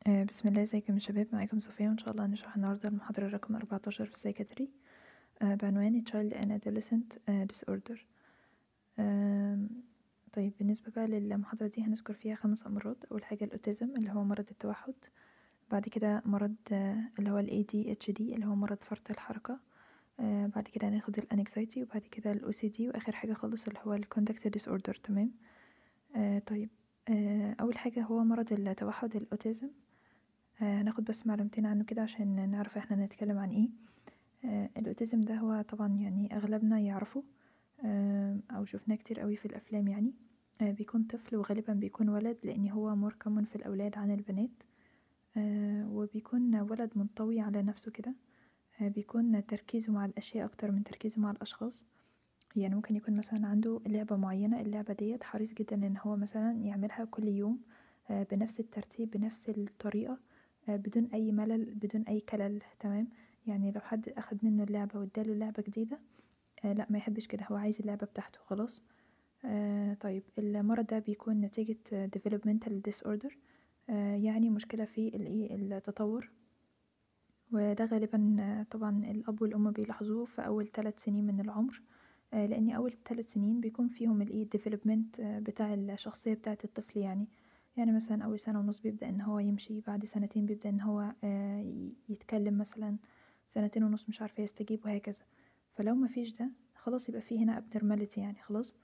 آه، بسم الله ازيكم يا شباب معاكم صفية وان شاء الله هنشرح النهاردة المحاضرة رقم 14 في السايكاتري آه، بعنوان Child and Adolescent آه، Disorder آم، طيب بالنسبة بقى للمحاضرة دي هنذكر فيها خمس أمراض أول حاجة الأوتيزم اللي هو مرض التوحد بعد كده مرض آه، اللي هو ال ADHD اللي هو مرض فرط الحركة آه، بعد كده هناخد الانكزايتي وبعد كده ال OCD وآخر حاجة خالص اللي هو ال Conduct Disorder تمام آه، طيب آه، أول حاجة هو مرض التوحد الأوتيزم آه، هناخد بس معلومتين عنه كده عشان نعرف احنا نتكلم عن ايه آه، الاوتيزم ده هو طبعا يعني اغلبنا يعرفه آه، او شفناه كتير قوي في الافلام يعني آه، بيكون طفل وغالبا بيكون ولد لان هو مور كومن في الاولاد عن البنات آه، وبيكون ولد منطوي على نفسه كده آه، بيكون تركيزه مع الاشياء اكتر من تركيزه مع الاشخاص يعني ممكن يكون مثلا عنده لعبة معينة اللعبة ديت حريص جدا ان هو مثلا يعملها كل يوم آه، بنفس الترتيب بنفس الطريقة آه، بدون اي ملل بدون اي كلل تمام يعني لو حد اخد منه اللعبة واداله لعبة جديدة آه، لا ما يحبش كده هو عايز اللعبة بتاعته خلاص آه، طيب المرض ده بيكون نتيجة آه، developmental disorder آه، يعني مشكلة في الايه التطور وده غالبا آه، طبعا الأب والأم بيلاحظوه في أول ثلاث سنين من العمر آه، لأن أول ثلاث سنين بيكون فيهم الايه development آه، بتاع الشخصية بتاعة الطفل يعني يعني مثلا أول سنة ونص بيبدأ إن هو يمشي بعد سنتين بيبدأ إن هو آه، ي- يتكلم مثلا سنتين ونص مش عارفة يستجيب وهكذا فلو مفيش ده خلاص يبقى فيه هنا abnormality يعني خلاص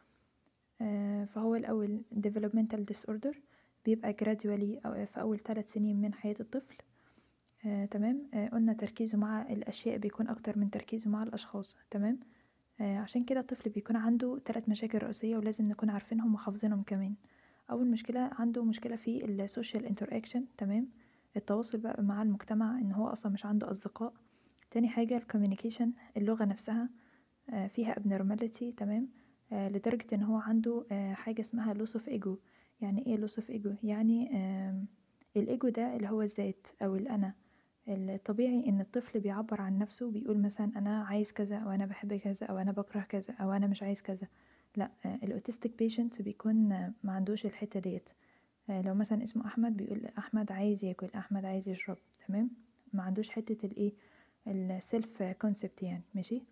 آه، فهو الأول developmental disorder بيبقى gradually أو في أول ثلاث سنين من حياة الطفل آه، تمام آه، قلنا تركيزه مع الأشياء بيكون أكتر من تركيزه مع الأشخاص تمام آه، عشان كده الطفل بيكون عنده ثلاث مشاكل رئيسية ولازم نكون عارفينهم وحافظينهم كمان أول مشكلة عنده مشكلة في السوشيال انتراكشن تمام التواصل بقى مع المجتمع إن هو أصلا مش عنده أصدقاء تاني حاجة الكوميونيكيشن اللغة نفسها آه، فيها abnormality تمام آه، لدرجة إن هو عنده آه، حاجة اسمها loss of ego يعني ايه loss of ego يعني آم، الإيجو ده اللي هو الذات أو الأنا الطبيعي ان الطفل بيعبر عن نفسه بيقول مثلا انا عايز كذا او انا بحب كذا او انا بكره كذا او انا مش عايز كذا لا الاوتيستيك بيشنت بيكون آه، ما عندوش الحته ديت آه، لو مثلا اسمه احمد بيقول احمد عايز ياكل احمد عايز يشرب تمام ما عندوش حته الايه السيلف كونسبت يعني ماشي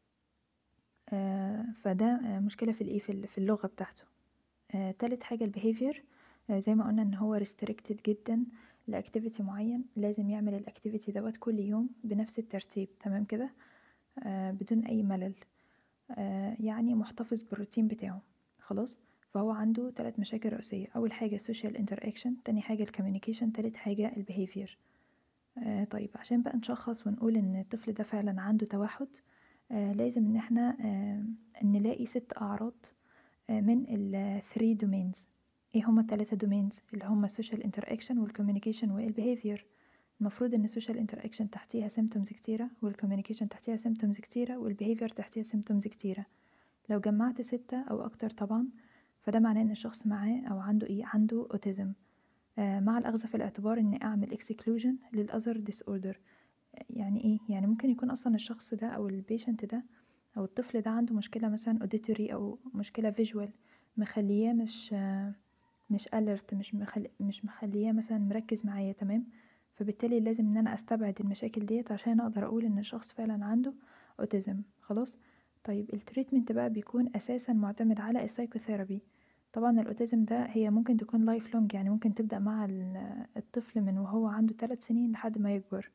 آه، فده آه، مشكله في الايه في ال- في اللغه بتاعته آه، تالت حاجة البيهيفير زي ما قلنا ان هو restricted جدا لاكتيفيتي معين لازم يعمل الاكتيفيتي دوت كل يوم بنفس الترتيب تمام كده آه بدون اي ملل آه يعني محتفظ بالروتين بتاعه خلاص فهو عنده ثلاث مشاكل رئيسية أول حاجة السوشيال انتراكشن تاني حاجة الكوميونيكيشن تالت حاجة البيهيفير آه طيب عشان بقى نشخص ونقول ان الطفل ده فعلا عنده توحد آه لازم ان احنا آه نلاقي ست أعراض آه، من ال 3 domains ايه هما التلاتة domains اللي هما social interaction والcommunication والbehavior المفروض ان social interaction تحتيها symptoms كتيرة والcommunication تحتيها symptoms كتيرة والbehavior تحتيها symptoms كتيرة لو جمعت ستة او اكتر طبعا فده معناه ان الشخص معاه او عنده ايه عنده autism آه مع الاخذ في الاعتبار اني اعمل exclusion للاذر disorder يعني ايه يعني ممكن يكون اصلا الشخص ده او البيشنت ده او الطفل ده عنده مشكله مثلا auditory او مشكله visual مخلياه مش آه، مش alert مش مخلي مش مخلياه مثلا مركز معايا تمام فبالتالي لازم ان انا استبعد المشاكل ديت عشان اقدر اقول ان الشخص فعلا عنده اوتيزم خلاص طيب التريتمنت بقى بيكون اساسا معتمد على السايكوثيرابي طبعا الاوتيزم ده هي ممكن تكون لايف لونج يعني ممكن تبدا مع ال- الطفل من وهو عنده ثلاث سنين لحد ما يكبر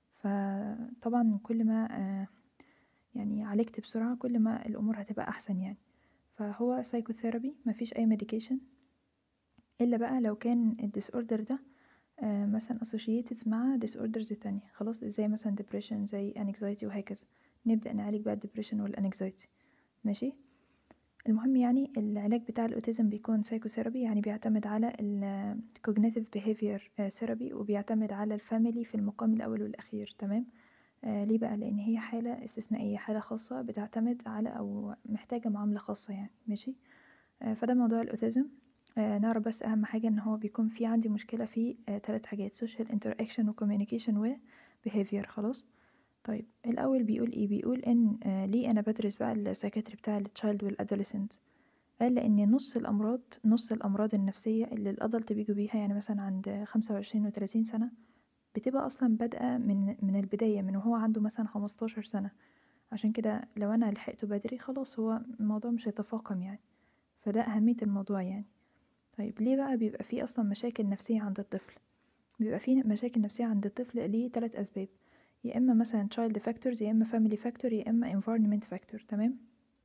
فطبعا كل ما آه، يعني عالجت بسرعة كل ما الأمور هتبقى أحسن يعني فهو سايكوثيرابي مفيش أي ميديكيشن إلا بقى لو كان الديسوردر ده آه، مثلا associated مع disorders تانية خلاص زي مثلا depression زي anxiety وهكذا نبدأ نعالج بقى الدبريشن والانكزايتي ماشي المهم يعني العلاج بتاع الأوتيزم بيكون سايكوثيرابي يعني بيعتمد على ال cognitive behavior آه، therapy وبيعتمد على الفاميلي في المقام الأول والأخير تمام آه ليه بقى لأن هي حالة استثنائية حالة خاصة بتعتمد على أو محتاجة معاملة خاصة يعني ماشي آه فده موضوع الأوتيزم آه نعرف بس أهم حاجة إن هو بيكون في عندي مشكلة في آه تلات حاجات social interaction و communication و behavior خلاص طيب الأول بيقول إيه بيقول إن آه ليه أنا بدرس بقى السايكاتري بتاع التشايلد والأدوليسنت قال لإن نُص الأمراض نُص الأمراض النفسية اللي الadult بييجوا بيها يعني مثلًا عند 25 و30 سنة، بتبقى أصلًا بادئة من من البداية من وهو عنده مثلًا 15 سنة، عشان كده لو أنا لحقته بدري خلاص هو الموضوع مش هيتفاقم يعني، فده أهمية الموضوع يعني. طيب ليه بقى بيبقى في أصلًا مشاكل نفسية عند الطفل؟ بيبقى في مشاكل نفسية عند الطفل لتلات أسباب، يا إما مثلًا child factors يا إما family factor يا إما environment factor تمام؟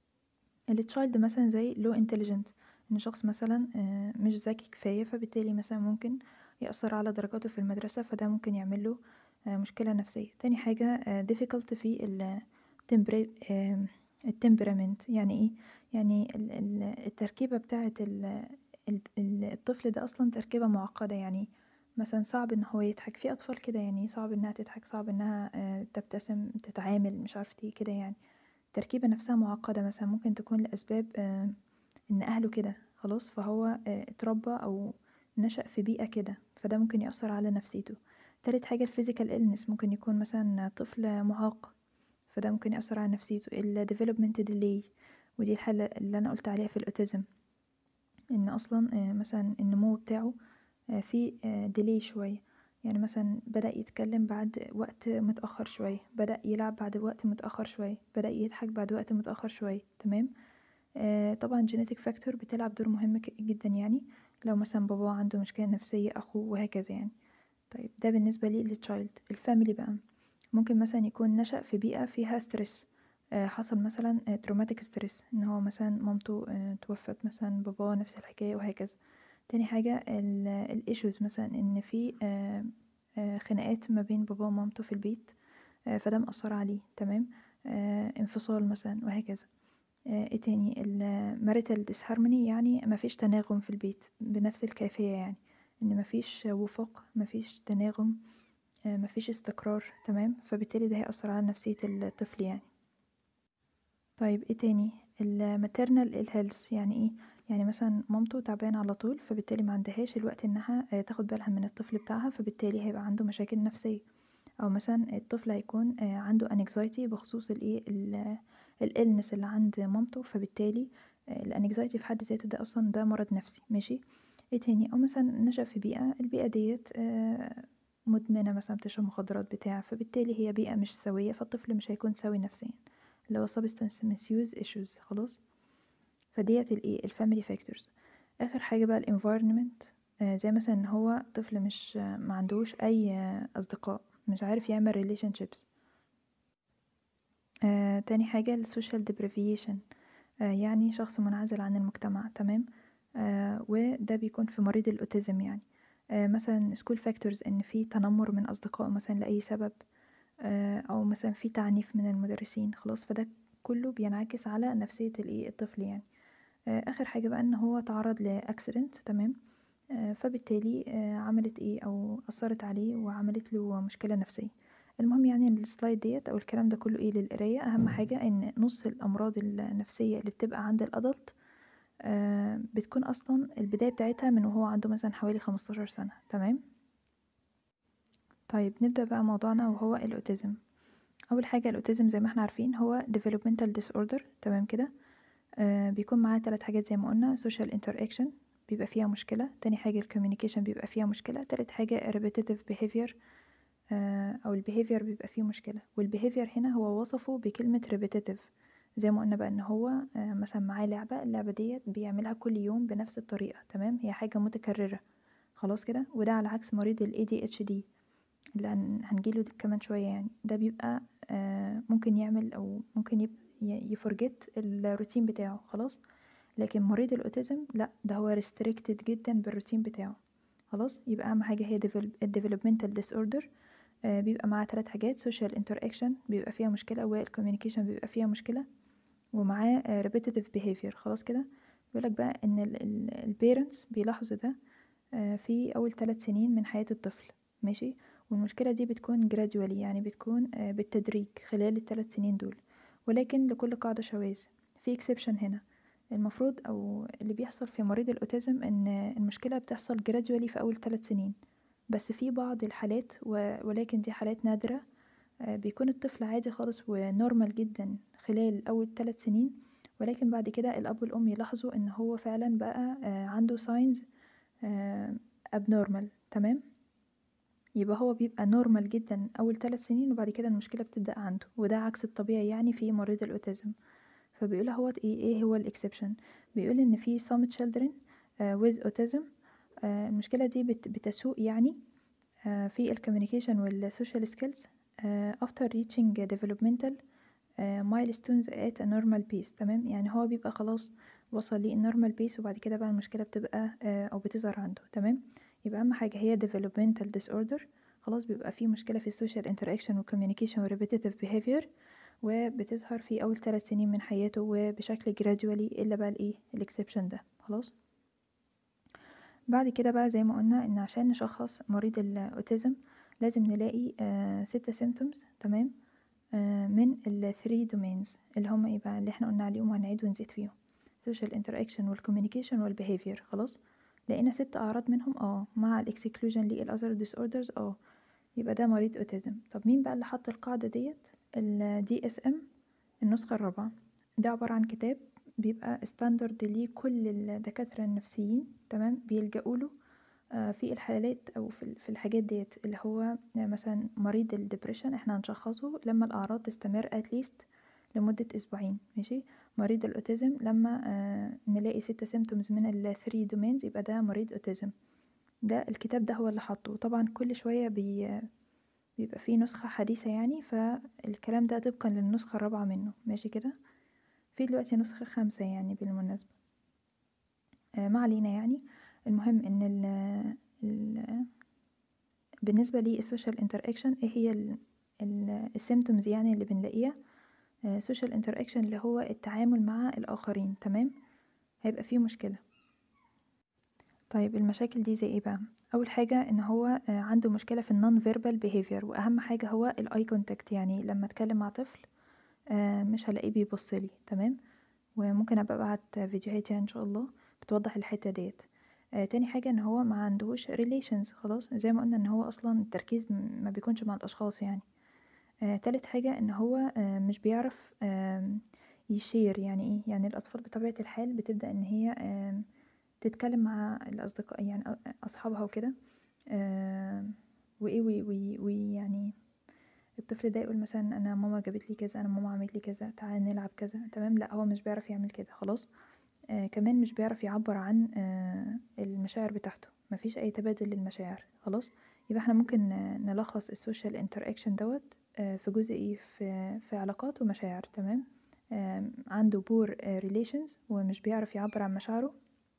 الchild مثلًا زي low intelligent إن شخص مثلًا مش ذكي كفاية فبالتالي مثلًا ممكن يأثر على درجاته في المدرسة فده ممكن يعمل له مشكلة نفسية، تاني حاجة difficult في ال تمبر الtemperament يعني إيه؟ يعني ال ال التركيبة بتاعة ال ال ال الطفل ده أصلًا تركيبة معقدة يعني مثلًا صعب إن هو يضحك، في أطفال كده يعني صعب إنها تضحك، صعب إنها تبتسم، تتعامل، مش عارفة إيه كده يعني، التركيبة نفسها معقدة مثلًا ممكن تكون لأسباب إن أهله كده خلاص فهو اتربى أو نشأ في بيئة كده فده ممكن يأثر على نفسيته، تالت حاجة الphysical illness ممكن يكون مثلًا طفل معاق فده ممكن يأثر على نفسيته، الdevelopment delay ودي الحالة اللي أنا قولت عليها في الautism إن أصلًا مثلًا النمو بتاعه فيه delay شوية يعني مثلًا بدأ يتكلم بعد وقت متأخر شوية، بدأ يلعب بعد وقت متأخر شوية، بدأ يضحك بعد وقت متأخر شوية تمام، طبعًا genetic factor بتلعب دور مهم جدًا يعني لو مثلًا باباه عنده مشكلة نفسية، أخوه وهكذا يعني. طيب ده بالنسبة للchild الfamily بقى ممكن مثلًا يكون نشأ في بيئة فيها stress حصل مثلًا traumatic stress إن هو مثلًا مامته اتوفت مثلًا، باباه نفس الحكاية وهكذا. تاني حاجة ال الissues مثلًا إن في خناقات ما بين باباه ومامته في البيت فده مأثر عليه تمام، انفصال مثلًا وهكذا. إيه تاني الmarital disharmony يعني مفيش تناغم في البيت بنفس الكيفية يعني، إن مفيش وفاق، مفيش تناغم، مفيش استقرار تمام، فبالتالي ده هيأثر على نفسية الطفل يعني. طيب إيه تاني الmaternal ill health يعني إيه؟ يعني مثلًا مامته تعبانة على طول فبالتالي معندهاش الوقت إنها تاخد بالها من الطفل بتاعها فبالتالي هيبقى عنده مشاكل نفسية، أو مثلًا الطفل هيكون عنده anxiety بخصوص الإيه ال الillness اللي عند مامته فبالتالي الanxiety في حد ذاته ده أصلًا ده مرض نفسي ماشي، إيه تاني؟ أو مثلًا نشأ في بيئة البيئة ديّة مدمنة مثلًا بتشرب مخدرات بتاع فبالتالي هي بيئة مش سوية فالطفل مش هيكون سوي نفسيًا اللي هو substance misuse issues خلاص، فديّة الإيه الfamily factors. آخر حاجة بقى الenvironment زي مثلًا إن هو طفل مش معندهوش أي أصدقاء، مش عارف يعمل relationships. تاني حاجة الsocial deprivation يعني شخص منعزل عن المجتمع تمام، وده بيكون في مريض الautism يعني، مثلًا school factors إن في تنمر من أصدقائه مثلًا لأي سبب، أو مثلًا في تعنيف من المدرسين خلاص فده كله بينعكس على نفسية الإيه الطفل يعني. آخر حاجة بقى إن هو اتعرض لaccident تمام، فبالتالي عملت إيه أو أثرت عليه وعملت له مشكلة نفسية. المهم يعني إن الslide ديّة أو الكلام ده كله إيه للقراية أهم حاجة إن نُص الأمراض النفسية اللي بتبقى عند الadult بتكون أصلًا البداية بتاعتها من وهو عنده مثلًا حوالي 15 سنة تمام. طيب نبدأ بقى موضوعنا وهو الautism أول حاجة الautism زي ما إحنا عارفين هو developmental disorder تمام كده، بيكون معاه تلات حاجات زي ما قلنا social interaction بيبقى فيها مشكلة، تاني حاجة الcommunication بيبقى فيها مشكلة، تالت حاجة repetitive behavior أو الbehavior بيبقى فيه مشكلة، والbehavior هنا هو وصفه بكلمة repetitive زي ما قلنا بقى إن هو مثلًا معاه لعبة اللعبة ديّة بيعملها كل يوم بنفس الطريقة تمام، هي حاجة متكررة خلاص كده، وده على عكس مريض الADHD اللي هن هنيجي له كمان شوية يعني، ده بيبقى ممكن يعمل أو ممكن يب ي يforget الroutine بتاعه خلاص، لكن مريض الautism لأ ده هو restricted جدًا بالroutine بتاعه خلاص، يبقى أهم حاجة هي devel الdevelopmental disorder بيبقى معاه تلات حاجات social interaction بيبقى فيها مشكلة والcommunication بيبقى فيها مشكلة، ومعاه repetitive behavior خلاص كده، بيقول لك بقى إن ال ال الparents بيلاحظوا ده في أول تلات سنين من حياة الطفل ماشي، والمشكلة دي بتكون gradually يعني بتكون بالتدريج خلال التلات سنين دول، ولكن لكل قاعدة شواذ، في exception هنا المفروض أو اللي بيحصل في مريض الautism إن المشكلة بتحصل gradually في أول تلات سنين، بس في بعض الحالات ولكن دي حالات نادرة بيكون الطفل عادي خالص وnormal جدًا خلال أول تلات سنين، ولكن بعد كده الأب والأم يلاحظوا إن هو فعلا بقى عنده signs abnormal تمام يبقى هو بيبقى نورمال جدا أول ثلاث سنين وبعد كده المشكلة بتبدأ عنده وده عكس الطبيعي يعني في مريض الأوتيزم فبيقول هو ايه ايه هو الاكسبشن بيقول ان في some children uh, with autism uh, المشكلة دي بت بتسوء يعني uh, في الكوميونيكيشن والسوشيال سكيلز after reaching developmental milestones at a normal pace تمام يعني هو بيبقى خلاص وصل للنورمال بيس وبعد كده بقى المشكلة بتبقى أو بتظهر عنده تمام يبقى أهم حاجة هي developmental disorder خلاص بيبقى في مشكلة في السوشيال interaction والكوميونيكيشن والrepetitive behavior وبتظهر في أول ثلاث سنين من حياته وبشكل gradually إلا بقى الإيه الإكسبشن ده خلاص بعد كده بقى زي ما قلنا إن عشان نشخص مريض الأوتيزم لازم نلاقي آه ستة symptoms تمام آه من ال three domains اللي هما إيه بقى اللي احنا قلنا عليهم وهنعيد ونزيد فيهم social interaction والcommunication والbehavior خلاص لقينا ست أعراض منهم اه مع الاكسكلوجن للأذر disorders اه يبقى ده مريض أوتيزم طب مين بقى اللي حط القاعدة ديت ال DSM النسخة الرابعة ده عبارة عن كتاب بيبقى ستاندرد ليه كل الدكاترة النفسيين تمام بيلجأوا له في الحالات او في في الحاجات ديت اللي هو مثلا مريض الدبريشن احنا هنشخصه لما الاعراض تستمر اتليست لمدة اسبوعين ماشي مريض الاوتيزم لما آه نلاقي ستة سيمتومز من الثري دومينز يبقى ده مريض اوتيزم ده الكتاب ده هو اللي حاطه طبعا كل شوية بي بيبقى فيه نسخة حديثة يعني فالكلام ده طبقا للنسخة الرابعة منه ماشي كده في دلوقتي نسخة خامسة يعني بالمناسبة آه ما علينا يعني المهم ان ال ال بالنسبة للسوشيال انتراكشن ايه هي السيمتومز يعني اللي بنلاقيها سوشيال انتراكشن اللي هو التعامل مع الاخرين تمام هيبقى فيه مشكلة طيب المشاكل دي زي ايه بقى اول حاجة ان هو عنده مشكلة في النون فيربال behavior واهم حاجة هو الاي كونتاكت يعني لما اتكلم مع طفل مش هلاقيه بيبصلي تمام وممكن ابقى ابعت فيديوهات يعني ان شاء الله بتوضح الحتة ديت آه تاني حاجة ان هو ما عندهوش relations خلاص زي ما قلنا ان هو اصلا التركيز ما بيكونش مع الاشخاص يعني آه تالت حاجة ان هو آه مش بيعرف آه يشير يعني ايه يعني الاطفال بطبيعة الحال بتبدأ ان هي آه تتكلم مع الاصدقاء يعني اصحابها وكده آه وايه ويعني الطفل ده يقول مثلا انا ماما جابت لي كذا انا ماما عملت لي كذا تعالى نلعب كذا تمام لا هو مش بيعرف يعمل كده خلاص آه كمان مش بيعرف يعبر عن آه المشاعر بتاعته مفيش اي تبادل للمشاعر خلاص يبقى احنا ممكن نلخص السوشيال انتراكشن دوت آه في جزء ايه في, في علاقات ومشاعر تمام آه عنده بور ريليشنز ومش بيعرف يعبر عن مشاعره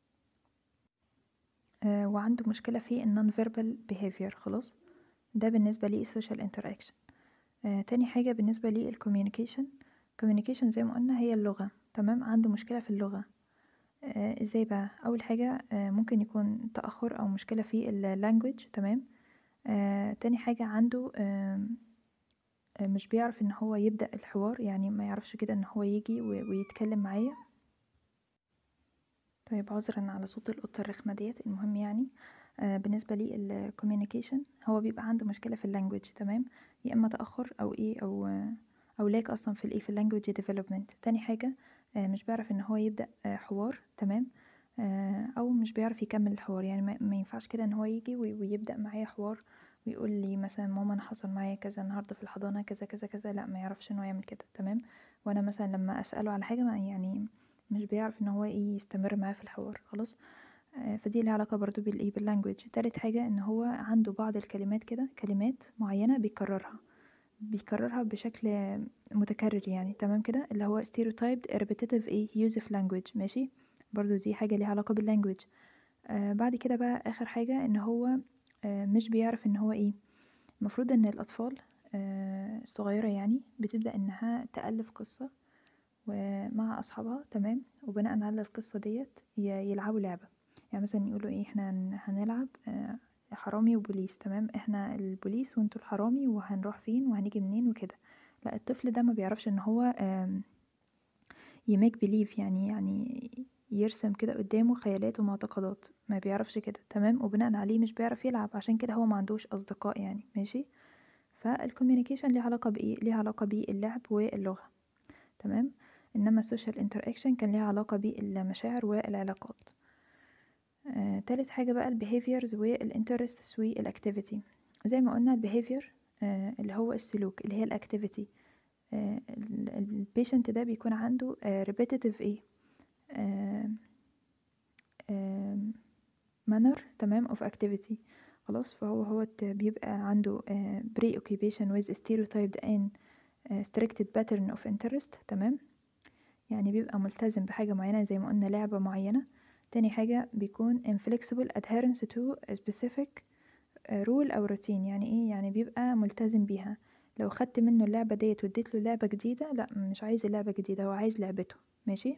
آه وعنده مشكلة في النون فيربال behavior خلاص ده بالنسبة لي السوشيال انتراكشن آه تاني حاجة بالنسبة لي الكوميونيكيشن communication زي ما قلنا هي اللغة تمام عنده مشكلة في اللغة آه ازاي بقى اول حاجة آه ممكن يكون تأخر او مشكلة في اللانجوج تمام آه تاني حاجة عنده آه مش بيعرف ان هو يبدأ الحوار يعني ما يعرفش كده ان هو يجي ويتكلم معايا طيب عذرا على صوت القطة الرخمة ديت المهم يعني آه بالنسبة لي الكوميونيكيشن هو بيبقى عنده مشكلة في اللانجوج تمام يا اما تأخر او ايه او او لاك اصلا في الايه في اللانجوج ديفلوبمنت تاني حاجة آه مش بيعرف ان هو يبدأ آه حوار تمام او مش بيعرف يكمل الحوار يعني ما ينفعش كده ان هو يجي ويبدأ معايا حوار ويقول لي مثلا ماما انا حصل معايا كذا النهارده في الحضانه كذا كذا كذا لا ما يعرفش ان هو يعمل كده تمام وانا مثلا لما اساله على حاجه ما يعني مش بيعرف ان هو ايه يستمر معايا في الحوار خلاص آه فدي لها علاقه برضو بالايه باللانجوج تالت حاجه ان هو عنده بعض الكلمات كده كلمات معينه بيكررها بيكررها بشكل متكرر يعني تمام كده اللي هو stereotyped repetitive ايه use of language ماشي برضو دي حاجه ليها علاقه باللانجوج آه بعد كده بقى اخر حاجه ان هو آه مش بيعرف ان هو ايه المفروض ان الاطفال الصغيره يعني بتبدا انها تالف قصه ومع اصحابها تمام وبناء على القصه ديت يلعبوا لعبه يعني مثلا يقولوا ايه احنا هنلعب حرامي وبوليس تمام احنا البوليس وانتوا الحرامي وهنروح فين وهنيجي منين وكده لا الطفل ده ما بيعرفش ان هو يميك بليف يعني يعني يرسم كده قدامه خيالات ومعتقدات ما بيعرفش كده تمام وبناء عليه مش بيعرف يلعب عشان كده هو ما عندوش اصدقاء يعني ماشي فالكوميونيكيشن ليه علاقه بايه ليه علاقه باللعب واللغه تمام انما السوشيال انتراكشن كان ليها علاقة بالمشاعر والعلاقات آه، تالت حاجة بقى البيهيفيرز والانترستس والاكتيفيتي زي ما قلنا البيهيفير آه، اللي هو السلوك اللي هي الاكتيفيتي البيشنت ده بيكون عنده repetitive ايه manner تمام of activity خلاص فهو هو بيبقى عنده preoccupation with stereotyped and structured pattern of interest تمام يعني بيبقى ملتزم بحاجة معينة زي ما قلنا لعبة معينة تاني حاجة بيكون inflexible adherence to a specific rule أو routine يعني ايه يعني بيبقى ملتزم بيها لو خدت منه اللعبة ديت واديت له لعبة جديدة لا مش عايز اللعبة جديدة هو عايز لعبته ماشي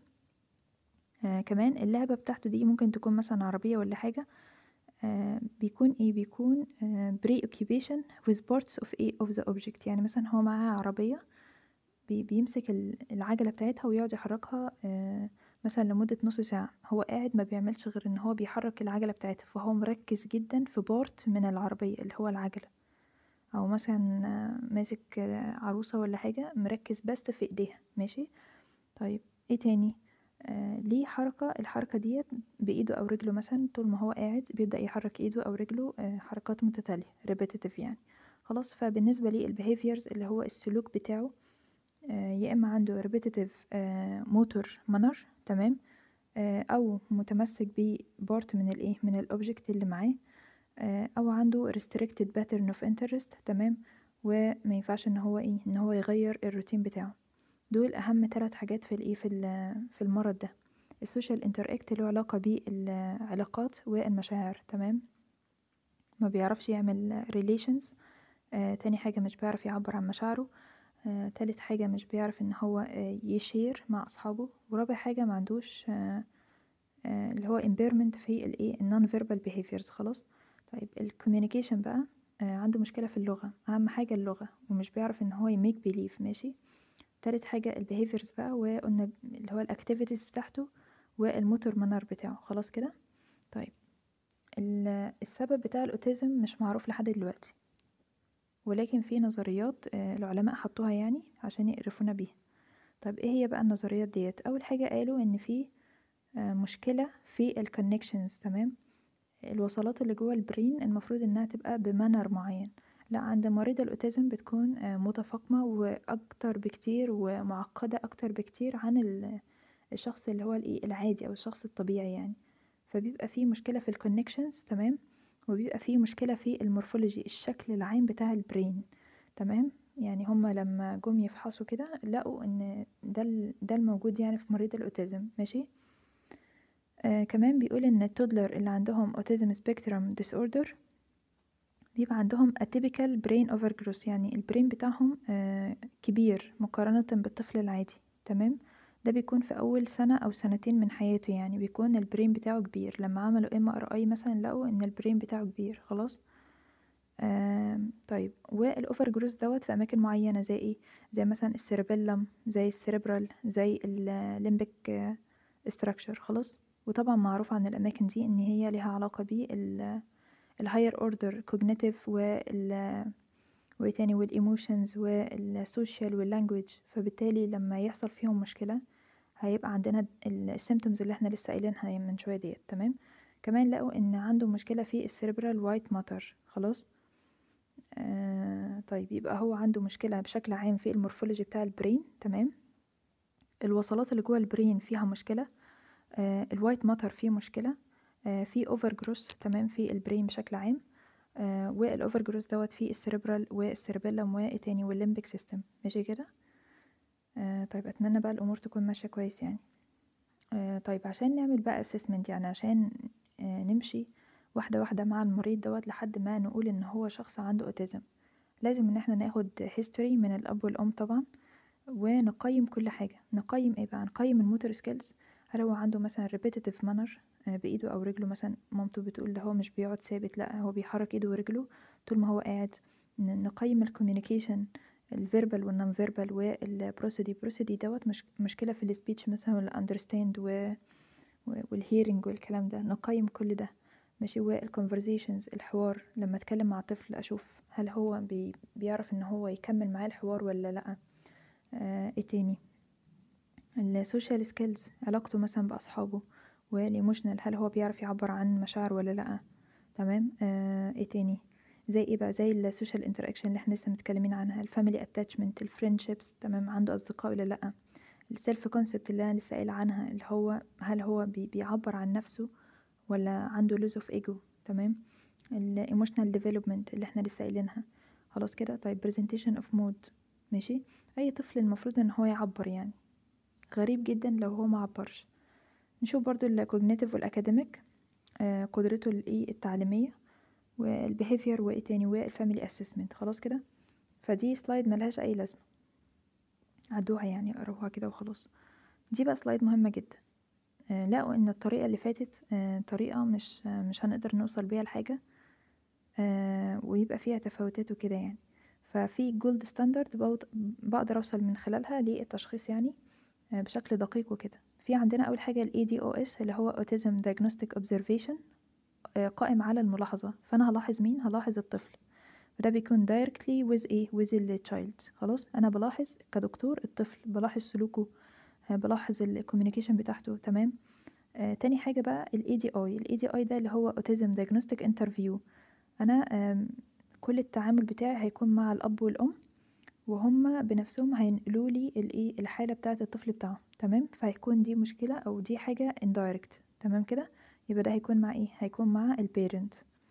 آه كمان اللعبة بتاعته دي ممكن تكون مثلا عربية ولا حاجة آه بيكون ايه بيكون آه preoccupation with parts of ايه of the object يعني مثلا هو معاه عربية بي بيمسك العجلة بتاعتها ويقعد يحركها آه مثلا لمدة نص ساعة هو قاعد ما بيعملش غير ان هو بيحرك العجلة بتاعتها فهو مركز جدا في بارت من العربية اللي هو العجلة او مثلا ماسك عروسة ولا حاجة مركز بس في ايديها ماشي طيب ايه تاني آه ليه حركة الحركة ديت بإيده أو رجله مثلا طول ما هو قاعد بيبدأ يحرك إيده أو رجله آه حركات متتالية repetitive يعني خلاص فبالنسبة لي البيهيفيرز اللي هو السلوك بتاعه آه يا إما عنده repetitive موتور manner تمام أو متمسك ببارت من الإيه من الأوبجكت اللي معاه او عنده restricted pattern of interest تمام وما ينفعش ان هو ايه ان هو يغير الروتين بتاعه دول اهم ثلاث حاجات في الايه في في المرض ده السوشيال انتراكت له علاقة بالعلاقات والمشاعر تمام ما بيعرفش يعمل relations آه تاني حاجة مش بيعرف يعبر عن مشاعره آه تالت حاجة مش بيعرف ان هو آه يشير مع اصحابه ورابع حاجة ما عندوش آه آه اللي هو impairment في الايه النون فيربال behaviors خلاص طيب الكوميونيكيشن بقى آه عنده مشكلة في اللغة أهم حاجة اللغة ومش بيعرف إن هو يميك بيليف ماشي تالت حاجة البيهيفيرز بقى وقلنا اللي هو الأكتيفيتيز بتاعته والموتور منار بتاعه خلاص كده طيب السبب بتاع الأوتيزم مش معروف لحد دلوقتي ولكن في نظريات آه العلماء حطوها يعني عشان يقرفونا بيها طيب ايه هي بقى النظريات ديت أول حاجة قالوا إن في آه مشكلة في الكونكشنز تمام الوصلات اللي جوه البرين المفروض انها تبقى بمانر معين لا عند مريض الاوتيزم بتكون متفاقمة واكتر بكتير ومعقدة اكتر بكتير عن الشخص اللي هو الايه العادي او الشخص الطبيعي يعني فبيبقى فيه مشكلة في الكونكشنز تمام وبيبقى فيه مشكلة في المورفولوجي الشكل العام بتاع البرين تمام يعني هما لما جم يفحصوا كده لقوا ان ده ده الموجود يعني في مريض الاوتيزم ماشي آه كمان بيقول ان التودلر اللي عندهم autism spectrum disorder بيبقى عندهم atypical brain overgrowth يعني البرين بتاعهم آه كبير مقارنة بالطفل العادي تمام ده بيكون في اول سنة او سنتين من حياته يعني بيكون البرين بتاعه كبير لما عملوا ام ار اي مثلا لقوا ان البرين بتاعه كبير خلاص آه طيب والاوفر جروث دوت في اماكن معينه زي ايه زي مثلا السيربيلم زي السيربرال زي الليمبك استراكشر خلاص وطبعا معروف عن الأماكن دي إن هي لها علاقة بال الهاير اوردر كوجنيتيف وال وايه تاني والايموشنز والسوشيال واللانجويج فبالتالي لما يحصل فيهم مشكلة هيبقى عندنا السيمتومز اللي احنا لسه قايلينها من شوية ديت تمام كمان لقوا ان عنده مشكلة في السيربرال وايت ماتر خلاص آه طيب يبقى هو عنده مشكلة بشكل عام في المورفولوجي بتاع البرين تمام الوصلات اللي جوه البرين فيها مشكلة آه الوايت ماتر فيه مشكلة آه في اوفر جروس تمام في البرين بشكل عام آه والاوفر جروس دوت في السيربرال والسيربيلم وايه تاني والليمبك سيستم ماشي كده آه طيب اتمنى بقى الامور تكون ماشيه كويس يعني آه طيب عشان نعمل بقى اسسمنت يعني عشان آه نمشي واحده واحده مع المريض دوت لحد ما نقول ان هو شخص عنده اوتيزم لازم ان احنا ناخد هيستوري من الاب والام طبعا ونقيم كل حاجه نقيم ايه بقى نقيم الموتور سكيلز هل هو عنده مثلا repetitive manner بايده او رجله مثلا مامته بتقول ده هو مش بيقعد ثابت لا هو بيحرك ايده ورجله طول ما هو قاعد نقيم الكوميونيكيشن الفيربال والنون فيربال والبروسيدي بروسيدي دوت مش مشكله في السبيتش مثلا والاندرستاند و والهيرنج والكلام ده نقيم كل ده ماشي والكونفرزيشنز الحوار لما اتكلم مع طفل اشوف هل هو بي بيعرف ان هو يكمل معاه الحوار ولا لا آه ايه تاني السوشيال سكيلز علاقته مثلا بأصحابه والايموشنال هل هو بيعرف يعبر عن مشاعر ولا لأ تمام آه ايه تاني زي ايه بقى زي السوشيال انتراكشن اللي احنا لسه متكلمين عنها الفاميلي اتاتشمنت الفريندشيبس تمام عنده اصدقاء ولا لا السيلف كونسبت اللي انا لسه قايله عنها اللي هو هل هو بي بيعبر عن نفسه ولا عنده لوز اوف ايجو تمام الايموشنال ديفلوبمنت اللي احنا لسه قايلينها خلاص كده طيب برزنتيشن اوف مود ماشي اي طفل المفروض ان هو يعبر يعني غريب جدا لو هو ما عبرش نشوف برضو الكوجنيتيف والاكاديميك آه قدرته الايه التعليميه والبيهيفير وايه تاني والفاميلي اسسمنت خلاص كده فدي سلايد ملهاش اي لازمه عدوها يعني قروها كده وخلاص دي بقى سلايد مهمه جدا آه لقوا ان الطريقه اللي فاتت آه طريقه مش آه مش هنقدر نوصل بيها لحاجه آه ويبقى فيها تفاوتات وكده يعني ففي جولد ستاندرد بقدر اوصل من خلالها للتشخيص يعني آه بشكل دقيق وكده في عندنا اول حاجه ال ADOS اللي هو Autism Diagnostic Observation قائم على الملاحظة فأنا هلاحظ مين هلاحظ الطفل وده بيكون directly with ايه with the child خلاص أنا بلاحظ كدكتور الطفل بلاحظ سلوكه بلاحظ الكوميونيكيشن بتاعته تمام آه تاني حاجة بقى ال ADI ال ADI ده اللي هو Autism Diagnostic Interview أنا آه كل التعامل بتاعي هيكون مع الأب والأم وهم بنفسهم هينقلوا لي الايه الحالة بتاعة الطفل بتاعهم تمام فهيكون دي مشكلة أو دي حاجة indirect تمام كده يبقى ده هيكون مع ايه هيكون مع البيرنت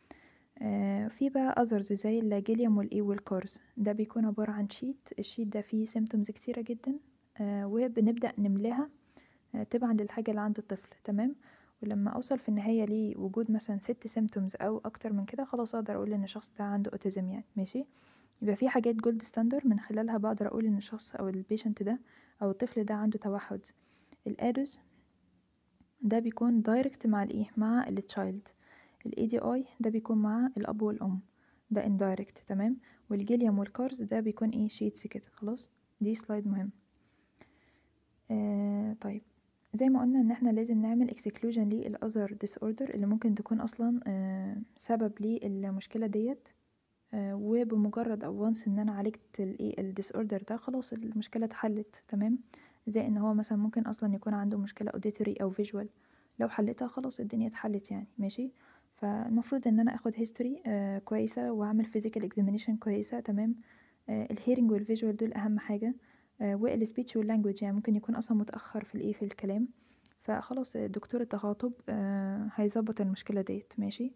آه في بقى others زي الجيليوم والايه والكورز ده بيكون عبارة عن شيت الشيت ده فيه سيمتومز كتيرة جدا آه وبنبدأ نملاها آه تبعا للحاجة اللي عند الطفل تمام ولما اوصل في النهاية لوجود مثلا ست سيمتومز او اكتر من كده خلاص اقدر اقول ان الشخص ده عنده اوتيزم يعني ماشي يبقى في حاجات جولد ستاندر من خلالها بقدر اقول ان الشخص او البيشنت ده او الطفل ده عنده توحد الادوس ده بيكون دايركت مع الايه مع التشايلد الاي دي اي ده بيكون مع الاب والام ده اندايركت تمام والجيليوم والكارز ده بيكون ايه شيتس كده خلاص دي سلايد مهم آه طيب زي ما قلنا ان احنا لازم نعمل اكسكلوجن للاذر ديس اوردر اللي ممكن تكون اصلا آه سبب للمشكله ديت آه وبمجرد او وانس ان انا عالجت الايه الديس اوردر ده خلاص المشكله اتحلت تمام زي ان هو مثلا ممكن اصلا يكون عنده مشكله اوديتوري او فيجوال لو حلتها خلاص الدنيا اتحلت يعني ماشي فالمفروض ان انا اخد هيستوري آه كويسه واعمل فيزيكال اكزامينيشن كويسه تمام آه الهيرنج والفيجوال دول اهم حاجه آه والسبيتش واللانجوج يعني ممكن يكون اصلا متاخر في الايه في الكلام فخلاص دكتور التخاطب آه هيظبط المشكله ديت ماشي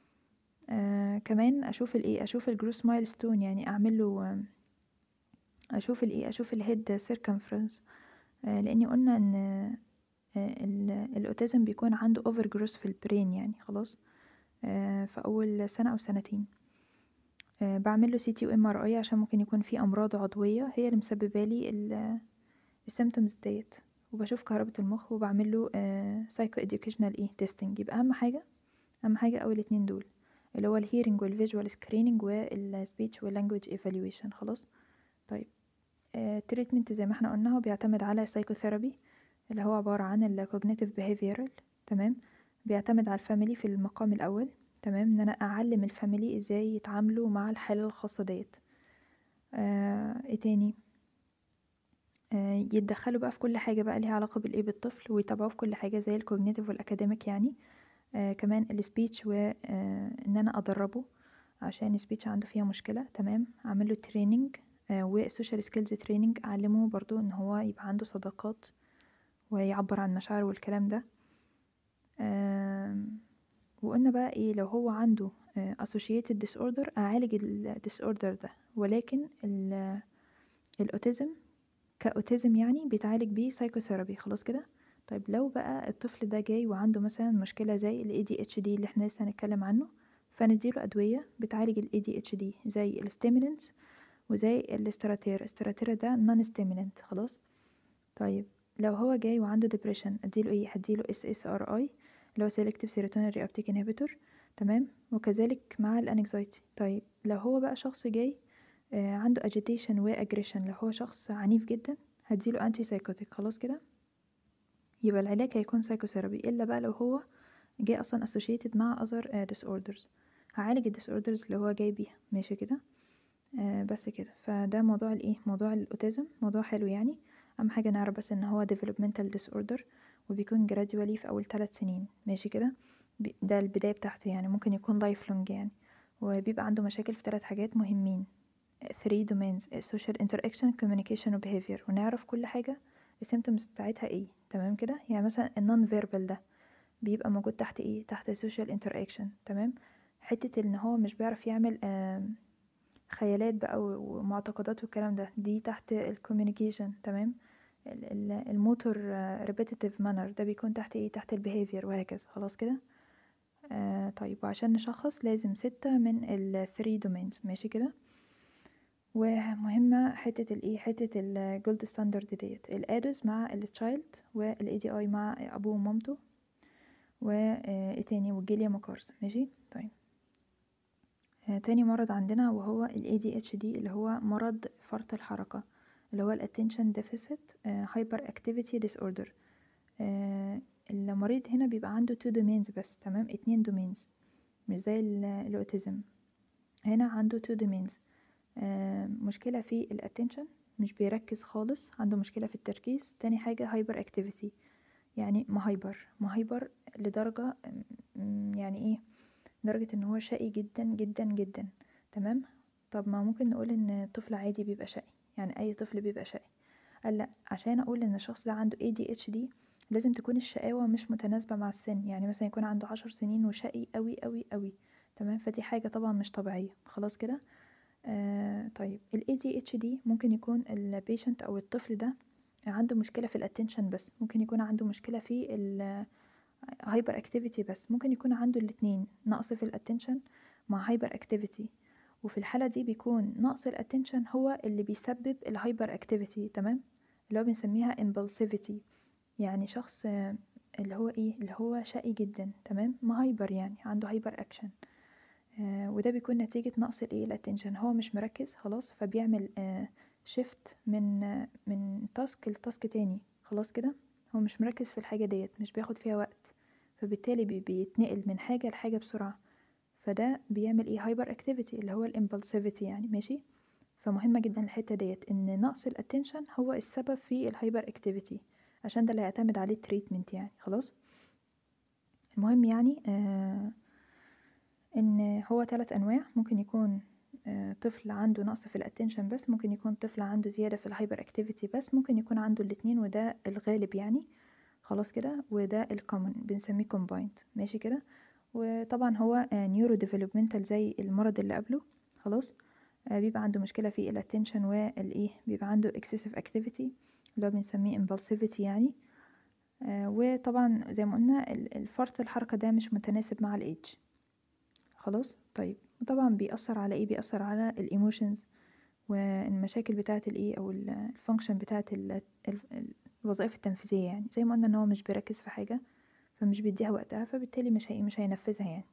آه كمان اشوف الايه اشوف الجروس مايلستون يعني اعمل له آه اشوف الايه اشوف الهيد سيركمفرنس آه لاني قلنا ان آه الاوتيزم بيكون عنده اوفر جروس في البرين يعني خلاص آه في اول سنه او سنتين بعمل له سي تي وام ار اي عشان ممكن يكون في امراض عضويه هي اللي مسببه لي السيمتومز ديت وبشوف كهربة المخ وبعمل له سايكو اديوكيشنال ايه تيستنج يبقى اهم حاجه اهم حاجه اول اتنين دول اللي هو الهيرنج والفيجوال سكريننج والسبيتش واللانجوج ايفالويشن خلاص طيب التريتمنت زي ما احنا قلنا هو بيعتمد على سايكوثيرابي اللي هو عبارة عن الكوجنيتيف behavioral تمام بيعتمد على الفاميلي في المقام الأول تمام ان انا اعلم الفاميلي ازاي يتعاملوا مع الحالة الخاصة ديت آه ايه تاني آه يتدخلوا بقى في كل حاجة بقى ليها علاقة بالايه بالطفل ويتابعوه في كل حاجة زي الكوجنيتيف والاكاديميك يعني آه كمان السبيتش وان آه انا ادربه عشان السبيتش عنده فيها مشكلة تمام اعمل له تريننج آه والسوشيال سكيلز تريننج اعلمه برضو ان هو يبقى عنده صداقات ويعبر عن مشاعره والكلام ده آه وقلنا بقى ايه لو هو عنده آه associated disorder اعالج ال disorder ده ولكن الاوتيزم كاوتيزم يعني بيتعالج بيه سايكوثيرابي خلاص كده طيب لو بقى الطفل ده جاي وعنده مثلا مشكلة زي ال ADHD اللي احنا لسه هنتكلم عنه فنديله أدوية بتعالج ال ADHD زي الستيمولنتس وزي الاستراتير الاستراتير ده نون ستيمولنت خلاص طيب لو هو جاي وعنده depression اديله ايه هديله SSRI اللي هو selective serotonin reuptake inhibitor تمام وكذلك مع الانكزايتي طيب لو هو بقى شخص جاي آه عنده agitation و aggression لو هو شخص عنيف جدا هديله anti psychotic خلاص كده يبقى العلاج هيكون psychotherapy الا بقى لو هو جاي اصلا associated مع other uh, disorders هعالج ال disorders اللي هو جاي بيها ماشي كده آه بس كده فده موضوع الايه موضوع الاوتيزم موضوع حلو يعني اهم حاجه نعرف بس ان هو developmental disorder وبيكون gradually في اول ثلاث سنين ماشي كده بي- ده البدايه بتاعته يعني ممكن يكون life long يعني وبيبقى عنده مشاكل في ثلاث حاجات مهمين three domains social interaction communication و behavior ونعرف كل حاجه السيمتومز بتاعتها ايه تمام كده يعني مثلا النون فيربال ده بيبقى موجود تحت ايه تحت social interaction تمام حته ان هو مش بيعرف يعمل آم، خيالات بقى و- ومعتقدات والكلام ده دي تحت الكوميونيكيشن تمام ال- ال- الموتور ريبيتيتيف مانر ده بيكون تحت ايه تحت البيهيفير وهكذا خلاص كده آه طيب وعشان نشخص لازم ستة من ال three domains ماشي كده ومهمة حتة الايه حتة الجولد ستاندرد ديت الادوس مع التشايلد والاي دي اي مع ابوه ومامته وايه تاني والجيليا ماكارز ماشي طيب آه، تاني مرض عندنا وهو ال ADHD اللي هو مرض فرط الحركة اللي هو ال Attention Deficit آه، Hyperactivity Disorder آه، المريض هنا بيبقى عنده two domains بس تمام اتنين domains مش زي ال- الأوتيزم هنا عنده two domains آه، مشكلة في ال Attention مش بيركز خالص عنده مشكلة في التركيز تاني حاجة Hyperactivity يعني مهايبر مهايبر لدرجة م- يعني ايه لدرجة ان هو شقي جدا جدا جدا تمام طب ما ممكن نقول ان طفل عادي بيبقى شقي يعني اي طفل بيبقى شقي قال لا عشان اقول ان الشخص ده عنده ADHD لازم تكون الشقاوة مش متناسبة مع السن يعني مثلا يكون عنده عشر سنين وشقي قوي قوي قوي تمام فدي حاجة طبعا مش طبيعية خلاص كده آه طيب ال ADHD ممكن يكون البيشنت او الطفل ده عنده مشكلة في الاتنشن بس ممكن يكون عنده مشكلة في ال هايبر اكتيفيتي بس ممكن يكون عنده الاتنين نقص في الاتنشن مع هايبر اكتيفيتي وفي الحالة دي بيكون نقص الاتنشن هو اللي بيسبب الهايبر اكتيفيتي تمام اللي هو بنسميها impulsivity يعني شخص آه، اللي هو ايه اللي هو شقي جدا تمام مهايبر يعني عنده هايبر اكشن آه وده بيكون نتيجة نقص الايه الاتنشن هو مش مركز خلاص فبيعمل آه شيفت من آه من تاسك لتاسك تاني خلاص كده هو مش مركز في الحاجة ديت مش بياخد فيها وقت فبالتالي بي بيتنقل من حاجة لحاجة بسرعة فده بيعمل ايه هايبر اكتيفيتي اللي هو الامبulsivity يعني ماشي فمهمة جدا الحتة ديت ان نقص الاتنشن هو السبب في الهايبر اكتيفيتي عشان ده اللي هيعتمد عليه التريتمنت يعني خلاص المهم يعني آه ان هو ثلاث انواع ممكن يكون آه طفل عنده نقص في الاتنشن بس ممكن يكون طفل عنده زيادة في الهايبر اكتيفيتي بس ممكن يكون عنده الاتنين وده الغالب يعني خلاص كده وده الكومن بنسميه combined ماشي كده وطبعا هو نيورو ديفلوبمنتال زي المرض اللي قبله خلاص آه، بيبقى عنده مشكلة في الاتنشن والايه بيبقى عنده excessive activity اللي هو بنسميه impulsivity يعني آه، وطبعا زي ما قلنا ال- الفرط الحركة ده مش متناسب مع الايدج خلاص طيب وطبعا بيأثر على ايه بيأثر على الايموشنز والمشاكل بتاعة الايه او الفانكشن بتاعة ال- ال- الوظائف التنفيذية يعني زي ما قلنا ان هو مش بيركز في حاجة فمش بيديها وقتها فبالتالي مش هي مش هينفذها يعني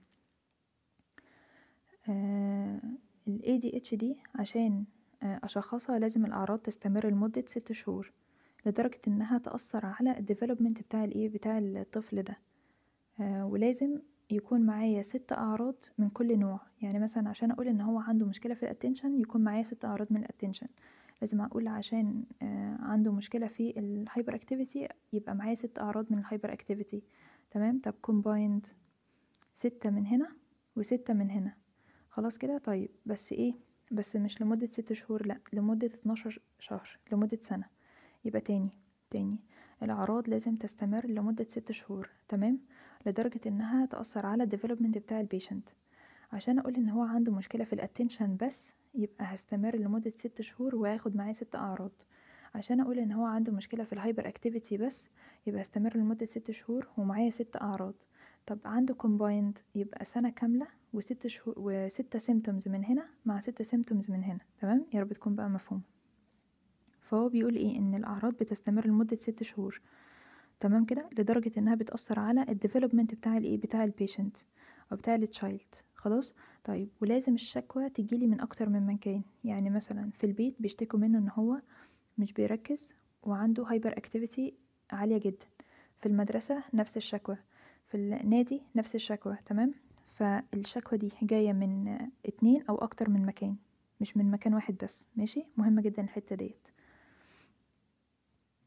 آه ال ADHD عشان آه أشخصها لازم الأعراض تستمر لمدة ست شهور لدرجة إنها تأثر على الديفلوبمنت بتاع الإيه بتاع الطفل ده آه ولازم يكون معايا ست أعراض من كل نوع يعني مثلا عشان أقول إن هو عنده مشكلة في الاتنشن يكون معايا ست أعراض من الاتنشن لازم أقول عشان آه عنده مشكلة في الهايبر اكتيفيتي يبقى معايا ست أعراض من الهايبر اكتيفيتي تمام طب combined ستة من هنا وستة من هنا خلاص كده طيب بس ايه بس مش لمدة ست شهور لأ لمدة اتناشر شهر لمدة سنة يبقى تاني تاني الأعراض لازم تستمر لمدة ست شهور تمام لدرجة إنها تأثر على الديفلوبمنت بتاع البيشنت عشان أقول إن هو عنده مشكلة في الاتنشن بس يبقى هستمر لمدة ست شهور وهاخد معاه ست أعراض عشان أقول إن هو عنده مشكلة في الهايبر اكتيفيتي بس يبقى استمر لمدة ست شهور ومعايا ست أعراض طب عنده combined يبقى سنة كاملة وست شهور وستة symptoms من هنا مع ستة symptoms من هنا تمام يا رب تكون بقى مفهوم فهو بيقول ايه ان الاعراض بتستمر لمدة ست شهور تمام كده لدرجة انها بتأثر على الديفلوبمنت بتاع الايه بتاع البيشنت او بتاع التشايلد خلاص طيب ولازم الشكوى تجيلي من اكتر من مكان يعني مثلا في البيت بيشتكوا منه ان هو مش بيركز وعنده هايبر اكتيفيتي عالية جدا في المدرسة نفس الشكوى في النادي نفس الشكوى تمام فالشكوى دي جاية من اتنين او اكتر من مكان مش من مكان واحد بس ماشي مهمة جدا الحتة ديت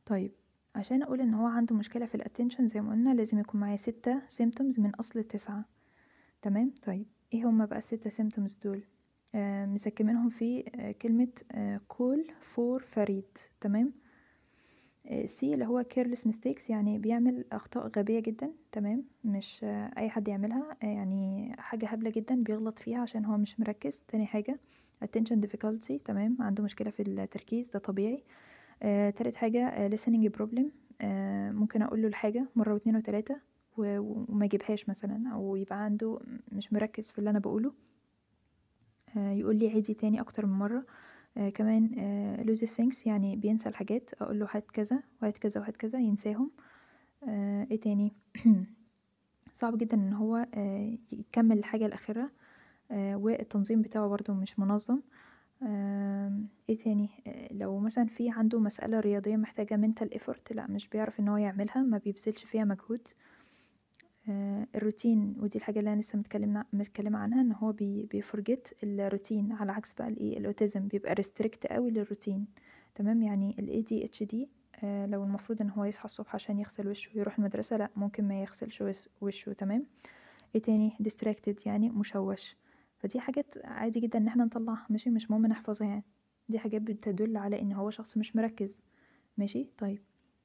طيب عشان أقول إن هو عنده مشكلة في الattention زي ما قلنا لازم يكون معايا ستة symptoms من أصل التسعة تمام طيب ايه هما بقى الستة symptoms دول آه مسكمينهم في آه كلمة آه call for فريد تمام سي اللي هو careless mistakes يعني بيعمل أخطاء غبية جدا تمام مش آه أي حد يعملها آه يعني حاجة هبلة جدا بيغلط فيها عشان هو مش مركز تاني حاجة attention difficulty تمام عنده مشكلة في التركيز ده طبيعي آه تالت حاجة آه listening problem آه ممكن أقول له الحاجة مرة واتنين وتلاتة و- وما يجيبهاش مثلا أو يبقى عنده مش مركز في اللي أنا بقوله آه يقول لي عيدي تاني أكتر من مرة آه كمان آه loses things يعني بينسى الحاجات أقول له هات كذا وهات كذا وهات كذا ينساهم آه ايه تاني صعب جدا ان هو آه يكمل الحاجة الأخيرة آه والتنظيم بتاعه برضه مش منظم آم، ايه تاني آه، لو مثلا في عنده مسألة رياضية محتاجة mental effort لا مش بيعرف ان هو يعملها ما بيبذلش فيها مجهود آه، الروتين ودي الحاجة اللي انا لسه متكلمنا متكلمة عنها ان هو بي بيفرجت الروتين على عكس بقى الايه الاوتيزم بيبقى ريستريكت قوي للروتين تمام يعني ال ADHD آه، لو المفروض ان هو يصحى الصبح عشان يغسل وشه ويروح المدرسة لا ممكن ما يغسلش وس- وشه تمام ايه تاني distracted يعني مشوش فدي حاجات عادي جدا ان احنا نطلعها ماشي مش مهم نحفظها يعني دي حاجات بتدل على ان هو شخص مش مركز ماشي طيب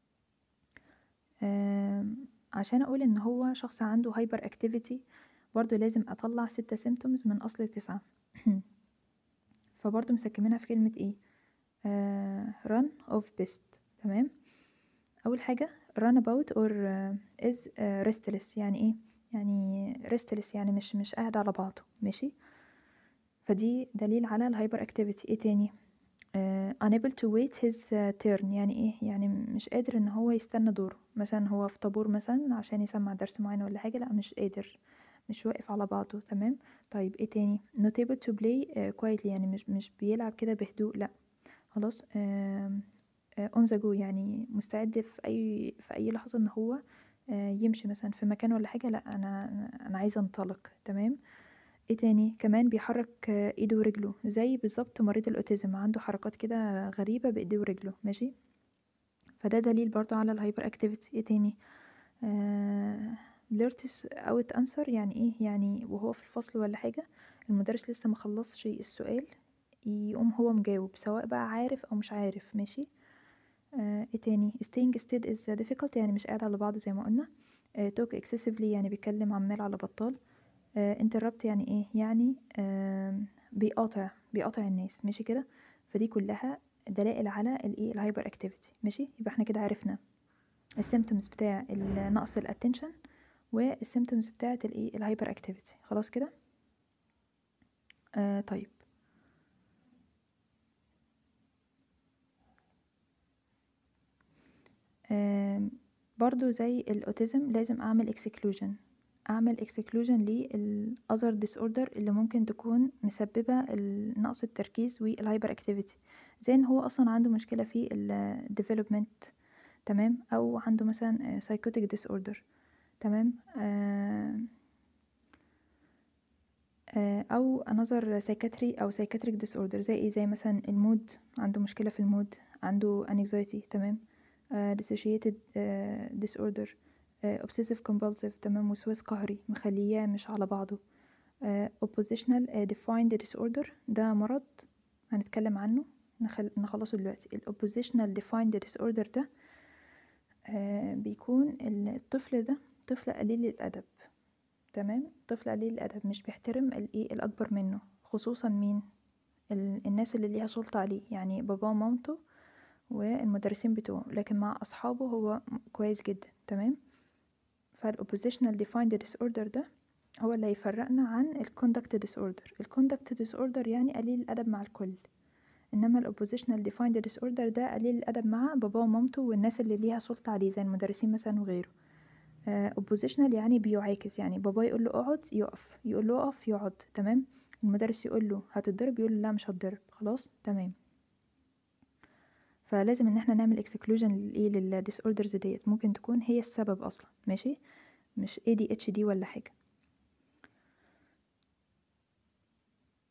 آم، عشان اقول ان هو شخص عنده هايبر اكتيفيتي برضو لازم اطلع ستة symptoms من اصل تسعة فبرضو مسكمينها في كلمة ايه آه run of best تمام اول حاجة run about or uh, is uh, restless يعني ايه يعني restless يعني مش مش قاعد على بعضه ماشي فدي دليل على الهايبر اكتيفيتي ايه تاني uh, unable to wait his uh, turn يعني ايه يعني مش قادر ان هو يستنى دوره مثلا هو في طابور مثلا عشان يسمع درس معين ولا حاجة لا مش قادر مش واقف على بعضه تمام طيب ايه تاني not able to play uh, quietly يعني مش مش بيلعب كده بهدوء لا خلاص آم، آه، on the go يعني مستعد في اي في اي لحظة ان هو آه، يمشي مثلا في مكان ولا حاجة لا انا انا أنا عايزة انطلق تمام ايه تاني كمان بيحرك آه، ايده ورجله زي بالظبط مريض الاوتيزم عنده حركات كده غريبة بايديه ورجله ماشي فده دليل برضو على الهايبر اكتيفيتي ايه تاني آه blurts out answer يعني ايه يعني وهو في الفصل ولا حاجة المدرس لسه مخلصش السؤال يقوم هو مجاوب سواء بقى عارف او مش عارف ماشي آه ايه تاني staying still is difficult يعني مش قاعد على بعضه زي ما قلنا آه talk excessively يعني بيتكلم عمال على بطال آه interrupt يعني ايه يعني آه بيقاطع بيقاطع الناس ماشي كده فدي كلها دلائل على الايه الهايبر اكتيفيتي ماشي يبقى احنا كده عرفنا السيمتومز بتاع ال- نقص الاتنشن والسيمتومز بتاعه الايه الهايبر اكتيفيتي خلاص كده آه طيب آم، برضو زي الاوتيزم لازم اعمل اكسكلوجن اعمل اكسكلوجن للاذر ديس اوردر اللي ممكن تكون مسببه ال- نقص التركيز والهايبر اكتيفيتي زي ان هو اصلا عنده مشكله في الديفلوبمنت تمام او عنده مثلا سايكوتيك ديس اوردر تمام آه آه، او another psychiatry او psychiatric disorder زي ايه زي مثلا المود عنده مشكلة في المود عنده anxiety تمام آه، dissociated آه، disorder آه، obsessive compulsive تمام وسواس قهري مخلياه مش على بعضه آه، oppositional آه، defined disorder ده مرض هنتكلم عنه نخل... نخلصه دلوقتي ال oppositional defined disorder ده آه، بيكون الطفل ده طفل قليل الأدب تمام طفل قليل الأدب مش بيحترم الإيه الأكبر منه خصوصا مين ال- الناس اللي ليها سلطة عليه يعني باباه ومامته والمدرسين بتوعه لكن مع أصحابه هو م- كويس جدا تمام فالoppositional defined disorder ده هو اللي هيفرقنا عن ال conduct disorder ال conduct disorder يعني قليل الأدب مع الكل إنما ال oppositional defined disorder ده قليل الأدب مع باباه ومامته والناس اللي ليها سلطة عليه زي المدرسين مثلا وغيره آه، oppositional يعني بيعاكس يعني بابا يقول له اقعد يقف يقول له اقف يقعد تمام المدرس يقول له هتتضرب يقول له لا مش هتضرب خلاص تمام فلازم ان احنا نعمل exclusion للايه للديس اوردرز ديت ممكن تكون هي السبب اصلا ماشي مش ADHD ولا حاجه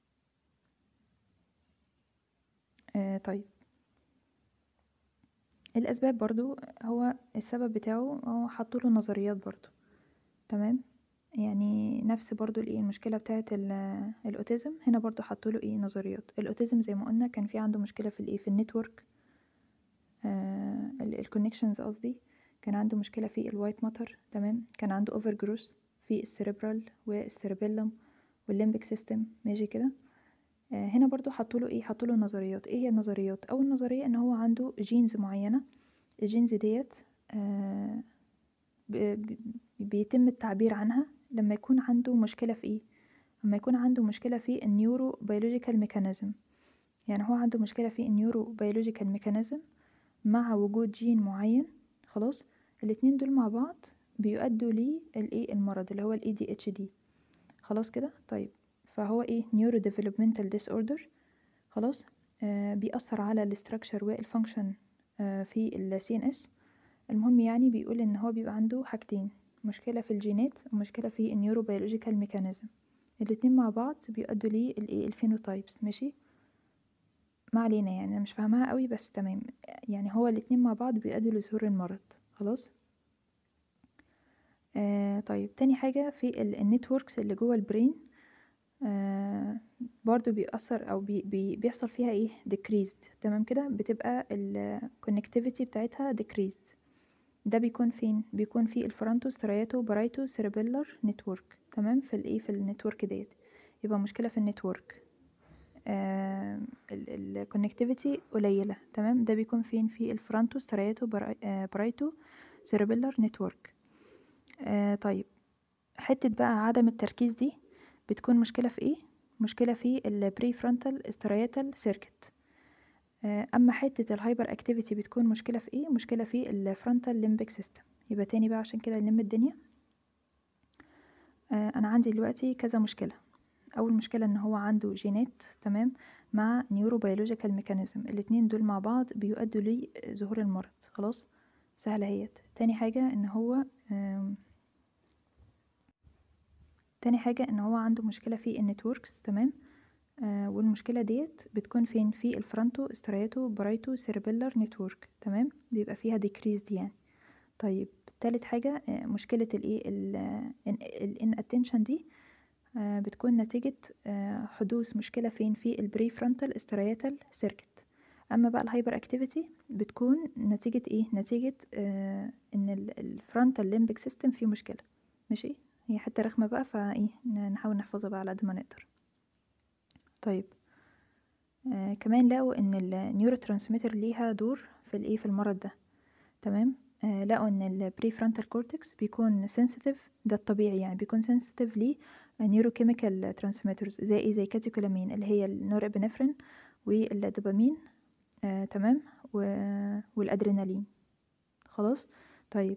آه طيب الأسباب برضه هو السبب بتاعه هو حطّوا له نظريات برضه تمام، يعني نفس برضه الإيه المشكلة بتاعة ال الautism هنا برضه حطّوا له إيه نظريات، الautism زي ما قُلنا كان في عنده مشكلة في الإيه في الnetwork آآ ال الconnections قصدي، كان عنده مشكلة في الwhite matter تمام، كان عنده overgrowth في الcerebral والcerebellum والlimbic system ماشي كده، آآ هنا برضه حطّوا له إيه حطّوا له نظريات، إيه هي النظريات؟ أول نظرية إن هو عنده genes معيّنة الgenes ديّة آآ ب ب بيتم التعبير عنها لمّا يكون عنده مشكلة في إيه، لمّا يكون عنده مشكلة في الneurobiological mechanism يعني هو عنده مشكلة في الneurobiological mechanism مع وجود gene معيّن خلاص، الاتنين دول مع بعض بيؤدّوا للإيه المرض اللي هو الADHD خلاص كده، طيب فهو إيه neurodevelopmental disorder خلاص، آآ بيأثّر على الstructure والfunction آآ في الCNS المهم يعني بيقول إن هو بيبقى عنده حاجتين مشكلة في الجينات ومشكلة في الneurobiological mechanism الاتنين مع بعض بيؤدّوا للإيه الphenotypes ماشي، ما علينا يعني أنا مش فاهماها أوي بس تمام، يعني هو الاتنين مع بعض بيؤدّوا لظهور المرض خلاص. آآ طيب تاني حاجة في ال الnetworks اللي جوّه الbrain آآ برضه بيأثّر أو بي بي بيحصل فيها إيه decreased تمام كده، بتبقى الconnectivity بتاعتها decreased ده بيكون فين؟ بيكون في الfronto striato parieto cerebellar network تمام، في الإيه في الnetwork ديّة، يبقى مشكلة في الnetwork آآ ال الconnectivity قليلة تمام، ده بيكون فين؟ في الfronto striato bara آآ parieto cerebellar network آآ طيب حتّة بقى عدم التركيز دي بتكون مشكلة في إيه؟ مشكلة في الprefrontal striatal circuit آآ أمّا حتّة الhyper activity بتكون مشكلة في إيه؟ مشكلة في الfrontal limbic system يبقى تاني بقى عشان كده نلِم الدنيا آآ أنا عندي دلوقتي كذا مشكلة، أول مشكلة إن هو عنده جينات تمام، مع neurobiological mechanism الاتنين دول مع بعض بيؤدّوا لظهور المرض خلاص، سهلة أهيّة، تاني حاجة إن هو آمم تاني حاجة إن هو عنده مشكلة في الnetworks تمام، آآ والمشكلة ديّة بتكون فين؟ في الfronto striato parieto cerebellar network تمام، بيبقى فيها decreased يعني. طيب تالت حاجة آآ مشكلة الإيه ال ال الinattention دي آآ بتكون نتيجة آآ حدوث مشكلة فين؟ في الprefrontal striatal circuit أمّا بقى الhyper activity بتكون نتيجة إيه؟ نتيجة آآ إن ال الfrontal limbic system فيه مشكلة ماشي، هي حتّة رخمة بقى فإيه ن نحاول نحفظها بقى على قد ما نقدر. طيب آآ كمان لقوا إن الneurotransmitter ليها دور في الإيه في المرض ده تمام، آآ لقوا إن الprefrontal cortex بيكون sensitive ده الطبيعي يعني بيكون sensitive لneurochemical transmitters زي إيه؟ زي catecholamine اللي هي الnorepinephrine والدوبامين آآ تمام، و والأدرينالين خلاص، طيب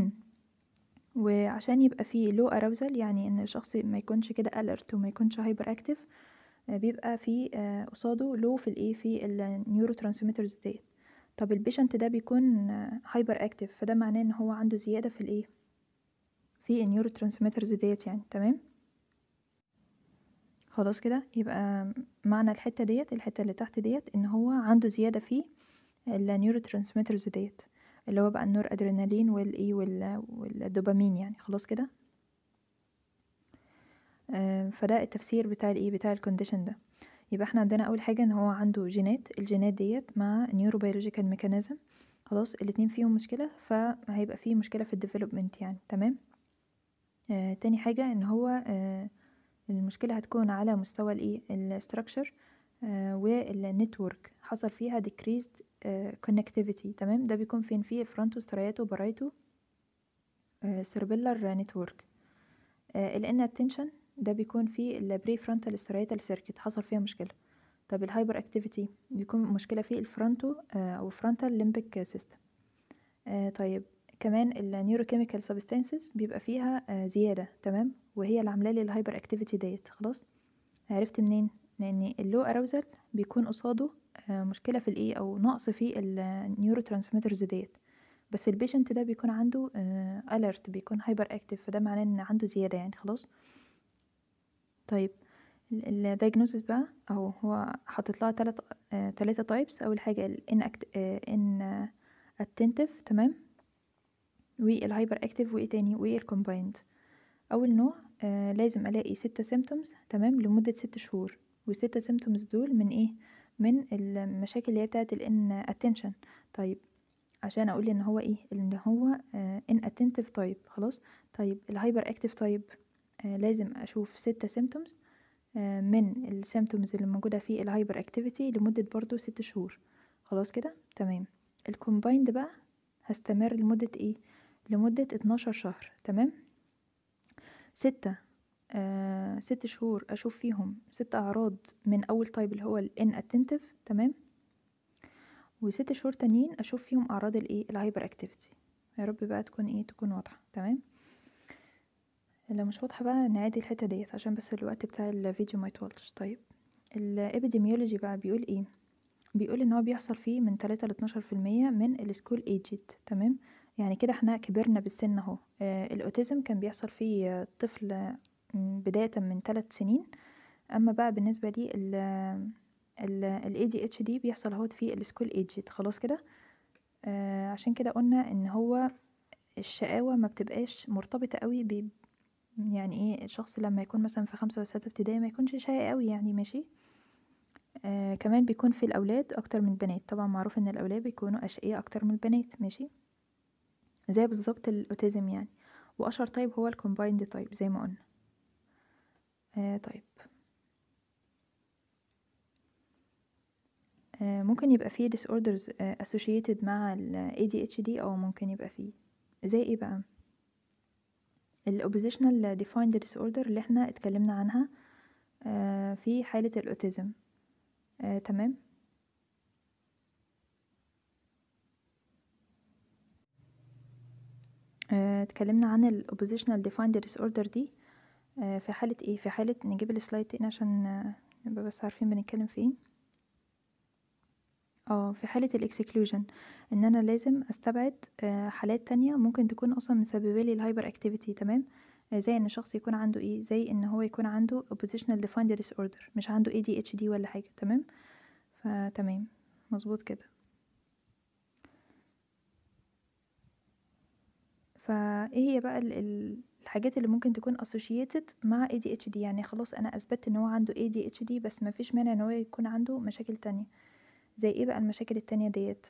وعشان يبقى في low arousal يعني إن الشخص ما يكونش كده alert وما يكونش hyper active آآ بيبقى في آآ قصاده low في الإيه في الneurotransmitters ديّة، طب الpatient ده بيكون hyper active فده معناه إن هو عنده زيادة في الإيه في الneurotransmitters ديّة يعني تمام. خلاص كده، يبقى معنى الحتّة ديّة الحتّة اللي تحت ديّة إن هو عنده زيادة في الneurotransmitters ديّة اللي هو بقى الnoradrenaline والإيه وال والدوبامين يعني خلاص كده؟ آآ فده التفسير بتاع الإيه بتاع الcondition ده، يبقى إحنا عندنا أول حاجة إن هو عنده جينات الجينات ديّة مع neurobiological mechanism خلاص الاتنين فيهم مشكلة فهيبقى في مشكلة في الdevelopment يعني تمام، آآ تاني حاجة إن هو آآ المشكلة هتكون على مستوى الإيه الstructure آآ والnetwork حصل فيها decreased آآ connectivity تمام، ده بيكون فين في الfronto striato parieto آآ cerebellar network آآ الinattention ده بيكون في الprefrontal striatal circuit حصل فيها مشكلة، طب الhyper activity بيكون مشكلة في الfronto آآ أو frontal limbic system آآ طيب كمان الneurochemical substances بيبقى فيها آآ زيادة تمام، وهي اللي عاملة لي الhyper activity ديّة خلاص، عرفت منين؟ لإن الlow arousal بيكون قصاده آآ مشكلة في الإيه أو نقص في الneurotransmitters ديّة، بس الpatient ده بيكون عنده آآ alert بيكون hyper active فده معناه إن عنده زيادة يعني خلاص. طيب ال الdiagnosis بقى أهو هو حاطط لها تلات آآ 3 types أول حاجة الinact آآ attentive تمام والهايبر اكتيف وايه تاني والكومبايند اول نوع آه لازم الاقي ستة symptoms تمام لمدة ست شهور والستة symptoms دول من ايه من المشاكل اللي هي بتاعت الان attention طيب عشان اقول ان هو ايه ان هو آه inattentive طيب خلاص طيب الهايبر اكتيف طيب آه لازم اشوف ستة symptoms آه من السيمتومز اللي موجودة في الهايبر اكتيفيتي لمدة برضو ست شهور خلاص كده تمام الكومبايند بقى هستمر لمدة ايه لمدة اتناشر شهر تمام ستة آه ست شهور أشوف فيهم ست أعراض من أول طيب اللي هو ال inattentive تمام وست شهور تانيين أشوف فيهم أعراض الإيه الهايبر أكتيفيتي يا رب بقى تكون إيه تكون واضحة تمام لو مش واضحة بقى نعادي الحتة ديت عشان بس الوقت بتاع الفيديو ما يطولش طيب الابيديميولوجي بقى بيقول ايه بيقول ان هو بيحصل فيه من تلاتة لاتناشر في المية من السكول ايجيت تمام يعني كده احنا كبرنا بالسن اهو آه الاوتيزم كان بيحصل فيه طفل بداية من ثلاث سنين اما بقى بالنسبة لي ال ال ADHD بيحصل اهوت في السكول ايجيت خلاص كده آه عشان كده قلنا ان هو الشقاوة ما بتبقاش مرتبطة قوي ب يعني ايه الشخص لما يكون مثلا في خمسة وستة ابتدائي ما يكونش شقي قوي يعني ماشي آه كمان بيكون في الأولاد أكتر من البنات طبعا معروف إن الأولاد بيكونوا أشقياء أكتر من البنات ماشي زي بالظبط الأوتيزم يعني وأشهر طيب هو الكومبايند طيب زي ما قلنا آه طيب آه ممكن يبقى فيه disorders آه associated مع ال ADHD أو ممكن يبقى فيه زي ايه بقى ال oppositional defined disorder اللي احنا اتكلمنا عنها آه في حالة الأوتيزم آه تمام آه اتكلمنا عن ال oppositional defined disorder دي آه في حالة ايه في حالة نجيب السلايد تاني عشان آه نبقى بس عارفين بنتكلم في ايه اه في حالة الاكسكلوجن ان انا لازم استبعد آه حالات تانية ممكن تكون اصلا مسببة لي الهايبر اكتيفيتي تمام آه زي ان الشخص يكون عنده ايه زي ان هو يكون عنده oppositional defined disorder مش عنده ADHD ولا حاجة تمام فتمام مظبوط كده فايه هي بقى ال الحاجات اللي ممكن تكون associated مع ADHD يعني خلاص انا اثبتت ان هو عنده ADHD بس ما فيش مانع ان هو يكون عنده مشاكل تانية زي ايه بقى المشاكل التانية ديت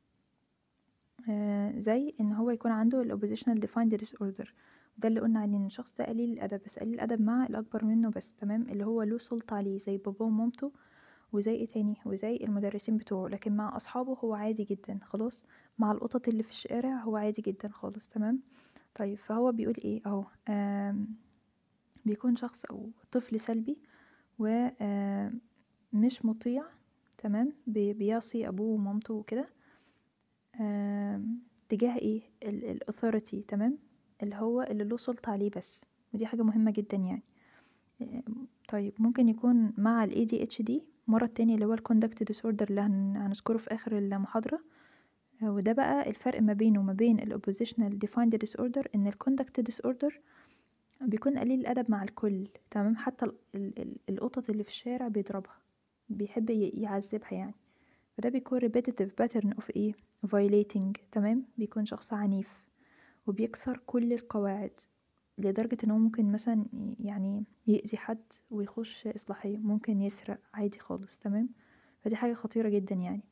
آه زي ان هو يكون عنده ال oppositional defined disorder ده اللي قلنا عليه ان الشخص ده قليل الادب بس قليل الادب مع الاكبر منه بس تمام اللي هو له سلطة عليه زي باباه ومامته وزي ايه تاني وزي المدرسين بتوعه لكن مع اصحابه هو عادي جدا خلاص مع القطط اللي في الشارع هو عادي جدا خالص تمام طيب فهو بيقول ايه اهو بيكون شخص او طفل سلبي ومش مطيع تمام بيعصي ابوه ومامته وكده تجاه ايه الاثوريتي تمام اللي هو اللي له سلطة عليه بس ودي حاجة مهمة جدا يعني طيب ممكن يكون مع ال ADHD مرض تاني اللي هو ال conduct disorder اللي هنذكره في آخر المحاضرة وده بقى الفرق ما بينه وما بين ال oppositional defined disorder ان ال conduct disorder بيكون قليل الأدب مع الكل تمام حتى ال ال القطط اللي في الشارع بيضربها بيحب يعذبها يعني فده بيكون repetitive pattern of ايه violating تمام بيكون شخص عنيف وبيكسر كل القواعد لدرجة ان هو ممكن مثلا يعني يأذي حد ويخش إصلاحية ممكن يسرق عادي خالص تمام فدي حاجة خطيرة جدا يعني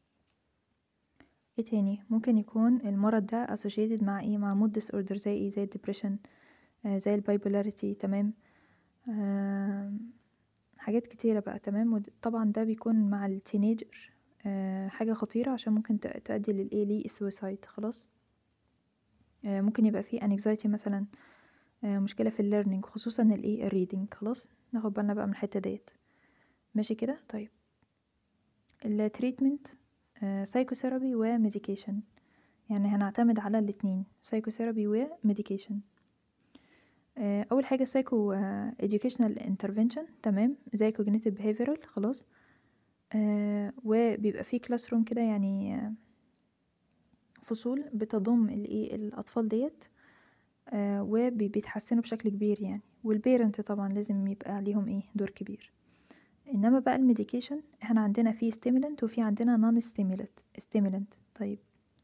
ايه تاني ممكن يكون المرض ده associated مع ايه مع mood disorder زي ايه زي الدبريشن آه زي البايبولاريتي تمام آه حاجات كتيرة بقى تمام وطبعا ده بيكون مع التينيجر آه حاجة خطيرة عشان ممكن تؤدي للايه للسويسايد خلاص آه ممكن يبقى فيه anxiety مثلا آه مشكلة في الليرنينج خصوصا الايه الريدنج خلاص ناخد بالنا بقى من الحتة ديت ماشي كده طيب التريتمنت سايكوثيرابي وميديكيشن يعني هنعتمد على الاتنين سايكوثيرابي وميديكيشن اول حاجه سايكو educational intervention تمام زي cognitive behavioral خلاص آه وبيبقى فيه كلاس روم كده يعني آه فصول بتضم الايه الاطفال ديت آه وبيتحسنوا بشكل كبير يعني والبيرنت طبعا لازم يبقى عليهم ايه دور كبير انما بقى الميديكيشن احنا عندنا فيه ستيمولنت وفي عندنا نون ستيمولنت ستيمولنت طيب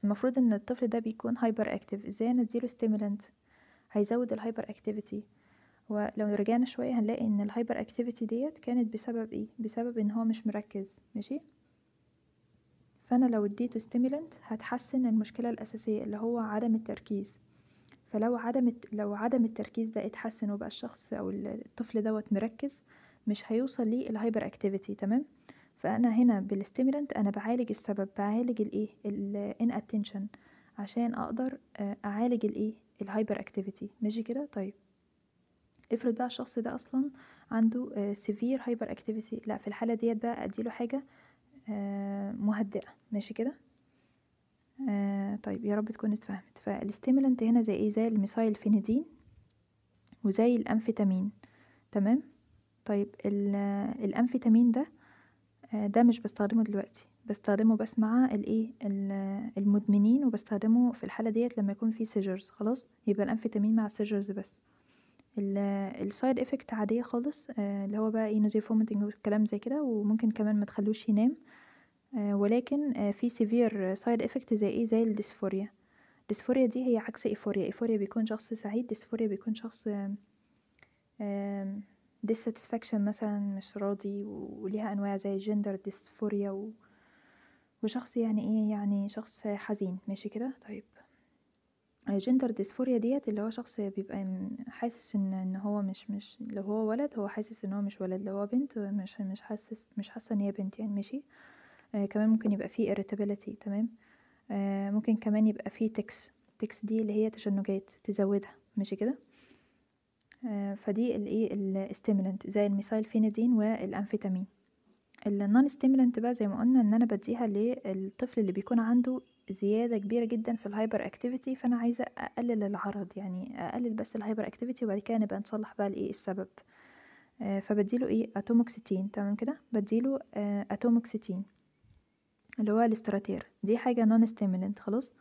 المفروض ان الطفل ده بيكون هايبر اكتف ازاي انا اديله ستيمولانت هيزود الهايبر اكتيفيتي ولو رجعنا شوية هنلاقي ان الهايبر اكتيفيتي ديت كانت بسبب ايه بسبب ان هو مش مركز ماشي فانا لو اديته ستيمولانت هتحسن المشكلة الاساسية اللي هو عدم التركيز فلو عدم لو عدم التركيز ده اتحسن وبقى الشخص او الطفل دوت مركز مش هيوصل ليه الهايبر اكتيفيتي تمام فانا هنا بالستيمولانت انا بعالج السبب بعالج الايه الان اتنشن عشان اقدر اعالج الايه الهايبر اكتيفيتي ماشي كده طيب افرض بقى الشخص ده اصلا عنده سيفير هايبر اكتيفيتي لا في الحاله ديت بقى اديله حاجه مهدئه ماشي كده آه طيب يا رب تكون اتفهمت فالستيمولانت هنا زي ايه زي الميثايل فينيدين وزي الامفيتامين تمام طيب الامفيتامين ده آه ده مش بستخدمه دلوقتي بستخدمه بس مع الايه المدمنين وبستخدمه في الحاله ديت لما يكون في سيجرز خلاص يبقى الامفيتامين مع السيجرز بس السايد افكت عاديه خالص آه اللي هو بقى ايه نوزي فوميتنج والكلام زي كده وممكن كمان ما تخلوش ينام آه ولكن آه في سيفير سايد افكت زي ايه زي الديسفوريا الديسفوريا دي هي عكس ايفوريا ايفوريا بيكون شخص سعيد ديسفوريا بيكون شخص dissatisfaction مثلا مش راضي وليها انواع زي جندر ديسفوريا و... وشخص يعني ايه يعني شخص حزين ماشي كده طيب جندر ديسفوريا ديت اللي هو شخص بيبقى حاسس ان ان هو مش مش لو هو ولد هو حاسس ان هو مش ولد لو هو بنت مش مش حاسس مش حاسه ان هي بنت يعني ماشي آه كمان ممكن يبقى فيه irritability تمام آه ممكن كمان يبقى فيه تكس تكس دي اللي هي تشنجات تزودها ماشي كده آه فدي الايه الستيمولانت زي الميثايل فينيدين والامفيتامين النون ستيمولانت بقى زي ما قلنا ان انا بديها للطفل اللي بيكون عنده زياده كبيره جدا في الهايبر اكتيفيتي فانا عايزه اقلل العرض يعني اقلل بس الهايبر اكتيفيتي وبعد كده نبقى نصلح بقى الايه السبب آه فبديله ايه اتوموكسيتين تمام كده بديله آه اتوموكسيتين اللي هو الاستراتير دي حاجه نون ستيمولانت خلاص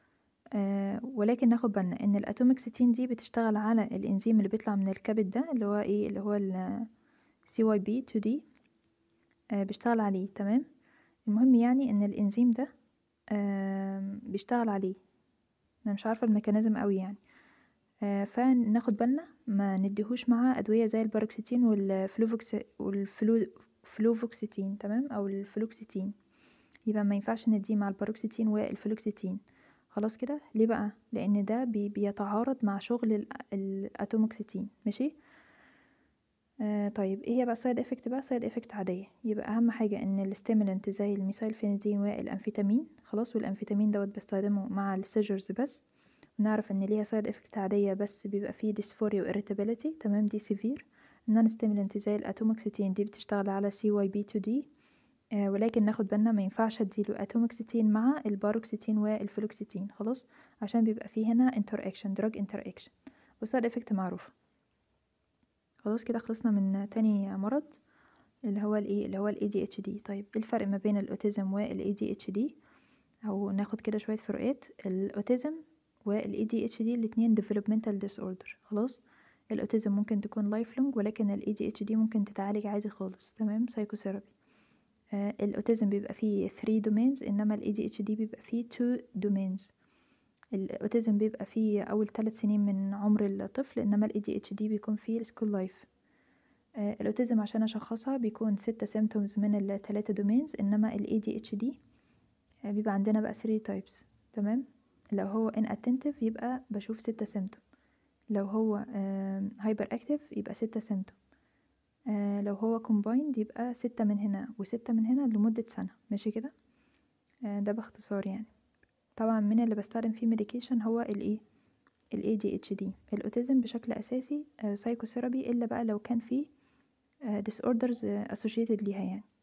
آه ولكن ناخد بالنا ان الاتوموكسيتين دي بتشتغل على الانزيم اللي بيطلع من الكبد ده اللي هو ايه اللي هو ال CYP2D آه بيشتغل عليه تمام المهم يعني ان الانزيم ده آه بيشتغل عليه انا مش عارفه الميكانيزم قوي يعني آه فناخد بالنا ما نديهوش معاه ادويه زي الباروكسيتين والفلوفوكس والفلوفوكسيتين تمام او الفلوكسيتين يبقى ما ينفعش نديه مع الباروكسيتين والفلوكسيتين خلاص كده ليه بقى لان ده بي بيتعارض مع شغل الاتوموكسيتين ماشي آه طيب ايه هي بقى سايد افكت بقى سايد افكت عاديه يبقى اهم حاجه ان الستيمولانت زي الميثايل فينيدين والامفيتامين خلاص والامفيتامين دوت بستخدمه مع السيجرز بس ونعرف ان ليها سايد افكت عاديه بس بيبقى فيه ديسفوريا واريتابيليتي تمام دي سيفير النون ستيمولانت زي الاتوموكسيتين دي بتشتغل على سي واي بي 2 دي آه ولكن ناخد بالنا ما ينفعش اديله اتوموكسيتين مع الباروكسيتين والفلوكسيتين خلاص عشان بيبقى فيه هنا انتر اكشن دراج انتر اكشن والسايد افكت معروفه خلاص كده خلصنا من تاني مرض اللي هو الايه اللي هو ال ADHD طيب ايه الفرق ما بين الاوتيزم وال ADHD او ناخد كده شويه فروقات الاوتيزم وال ADHD الاتنين developmental disorder خلاص الاوتيزم ممكن تكون لايف لونج ولكن ال ADHD ممكن تتعالج عادي خالص تمام سايكوثيرابي آه الاوتيزم بيبقى فيه 3 domains انما ال ADHD بيبقى فيه 2 domains الاوتيزم بيبقى فيه اول ثلاث سنين من عمر الطفل انما ال ADHD بيكون فيه السكول لايف آه الاوتيزم عشان اشخصها بيكون ستة سيمتومز من الثلاثة دومينز انما ال ADHD آه بيبقى عندنا بقى 3 تايبس تمام لو هو inattentive يبقى بشوف ستة سيمتوم لو هو هايبر آه اكتيف يبقى ستة سيمتوم لو هو combined يبقى ستة من هنا وستة من هنا لمدة سنة ماشي كده ده باختصار يعني طبعا من اللي بستخدم فيه ميديكيشن هو الايه ال ADHD الاوتيزم بشكل اساسي سايكوثيرابي الا بقى لو كان فيه disorders associated ليها يعني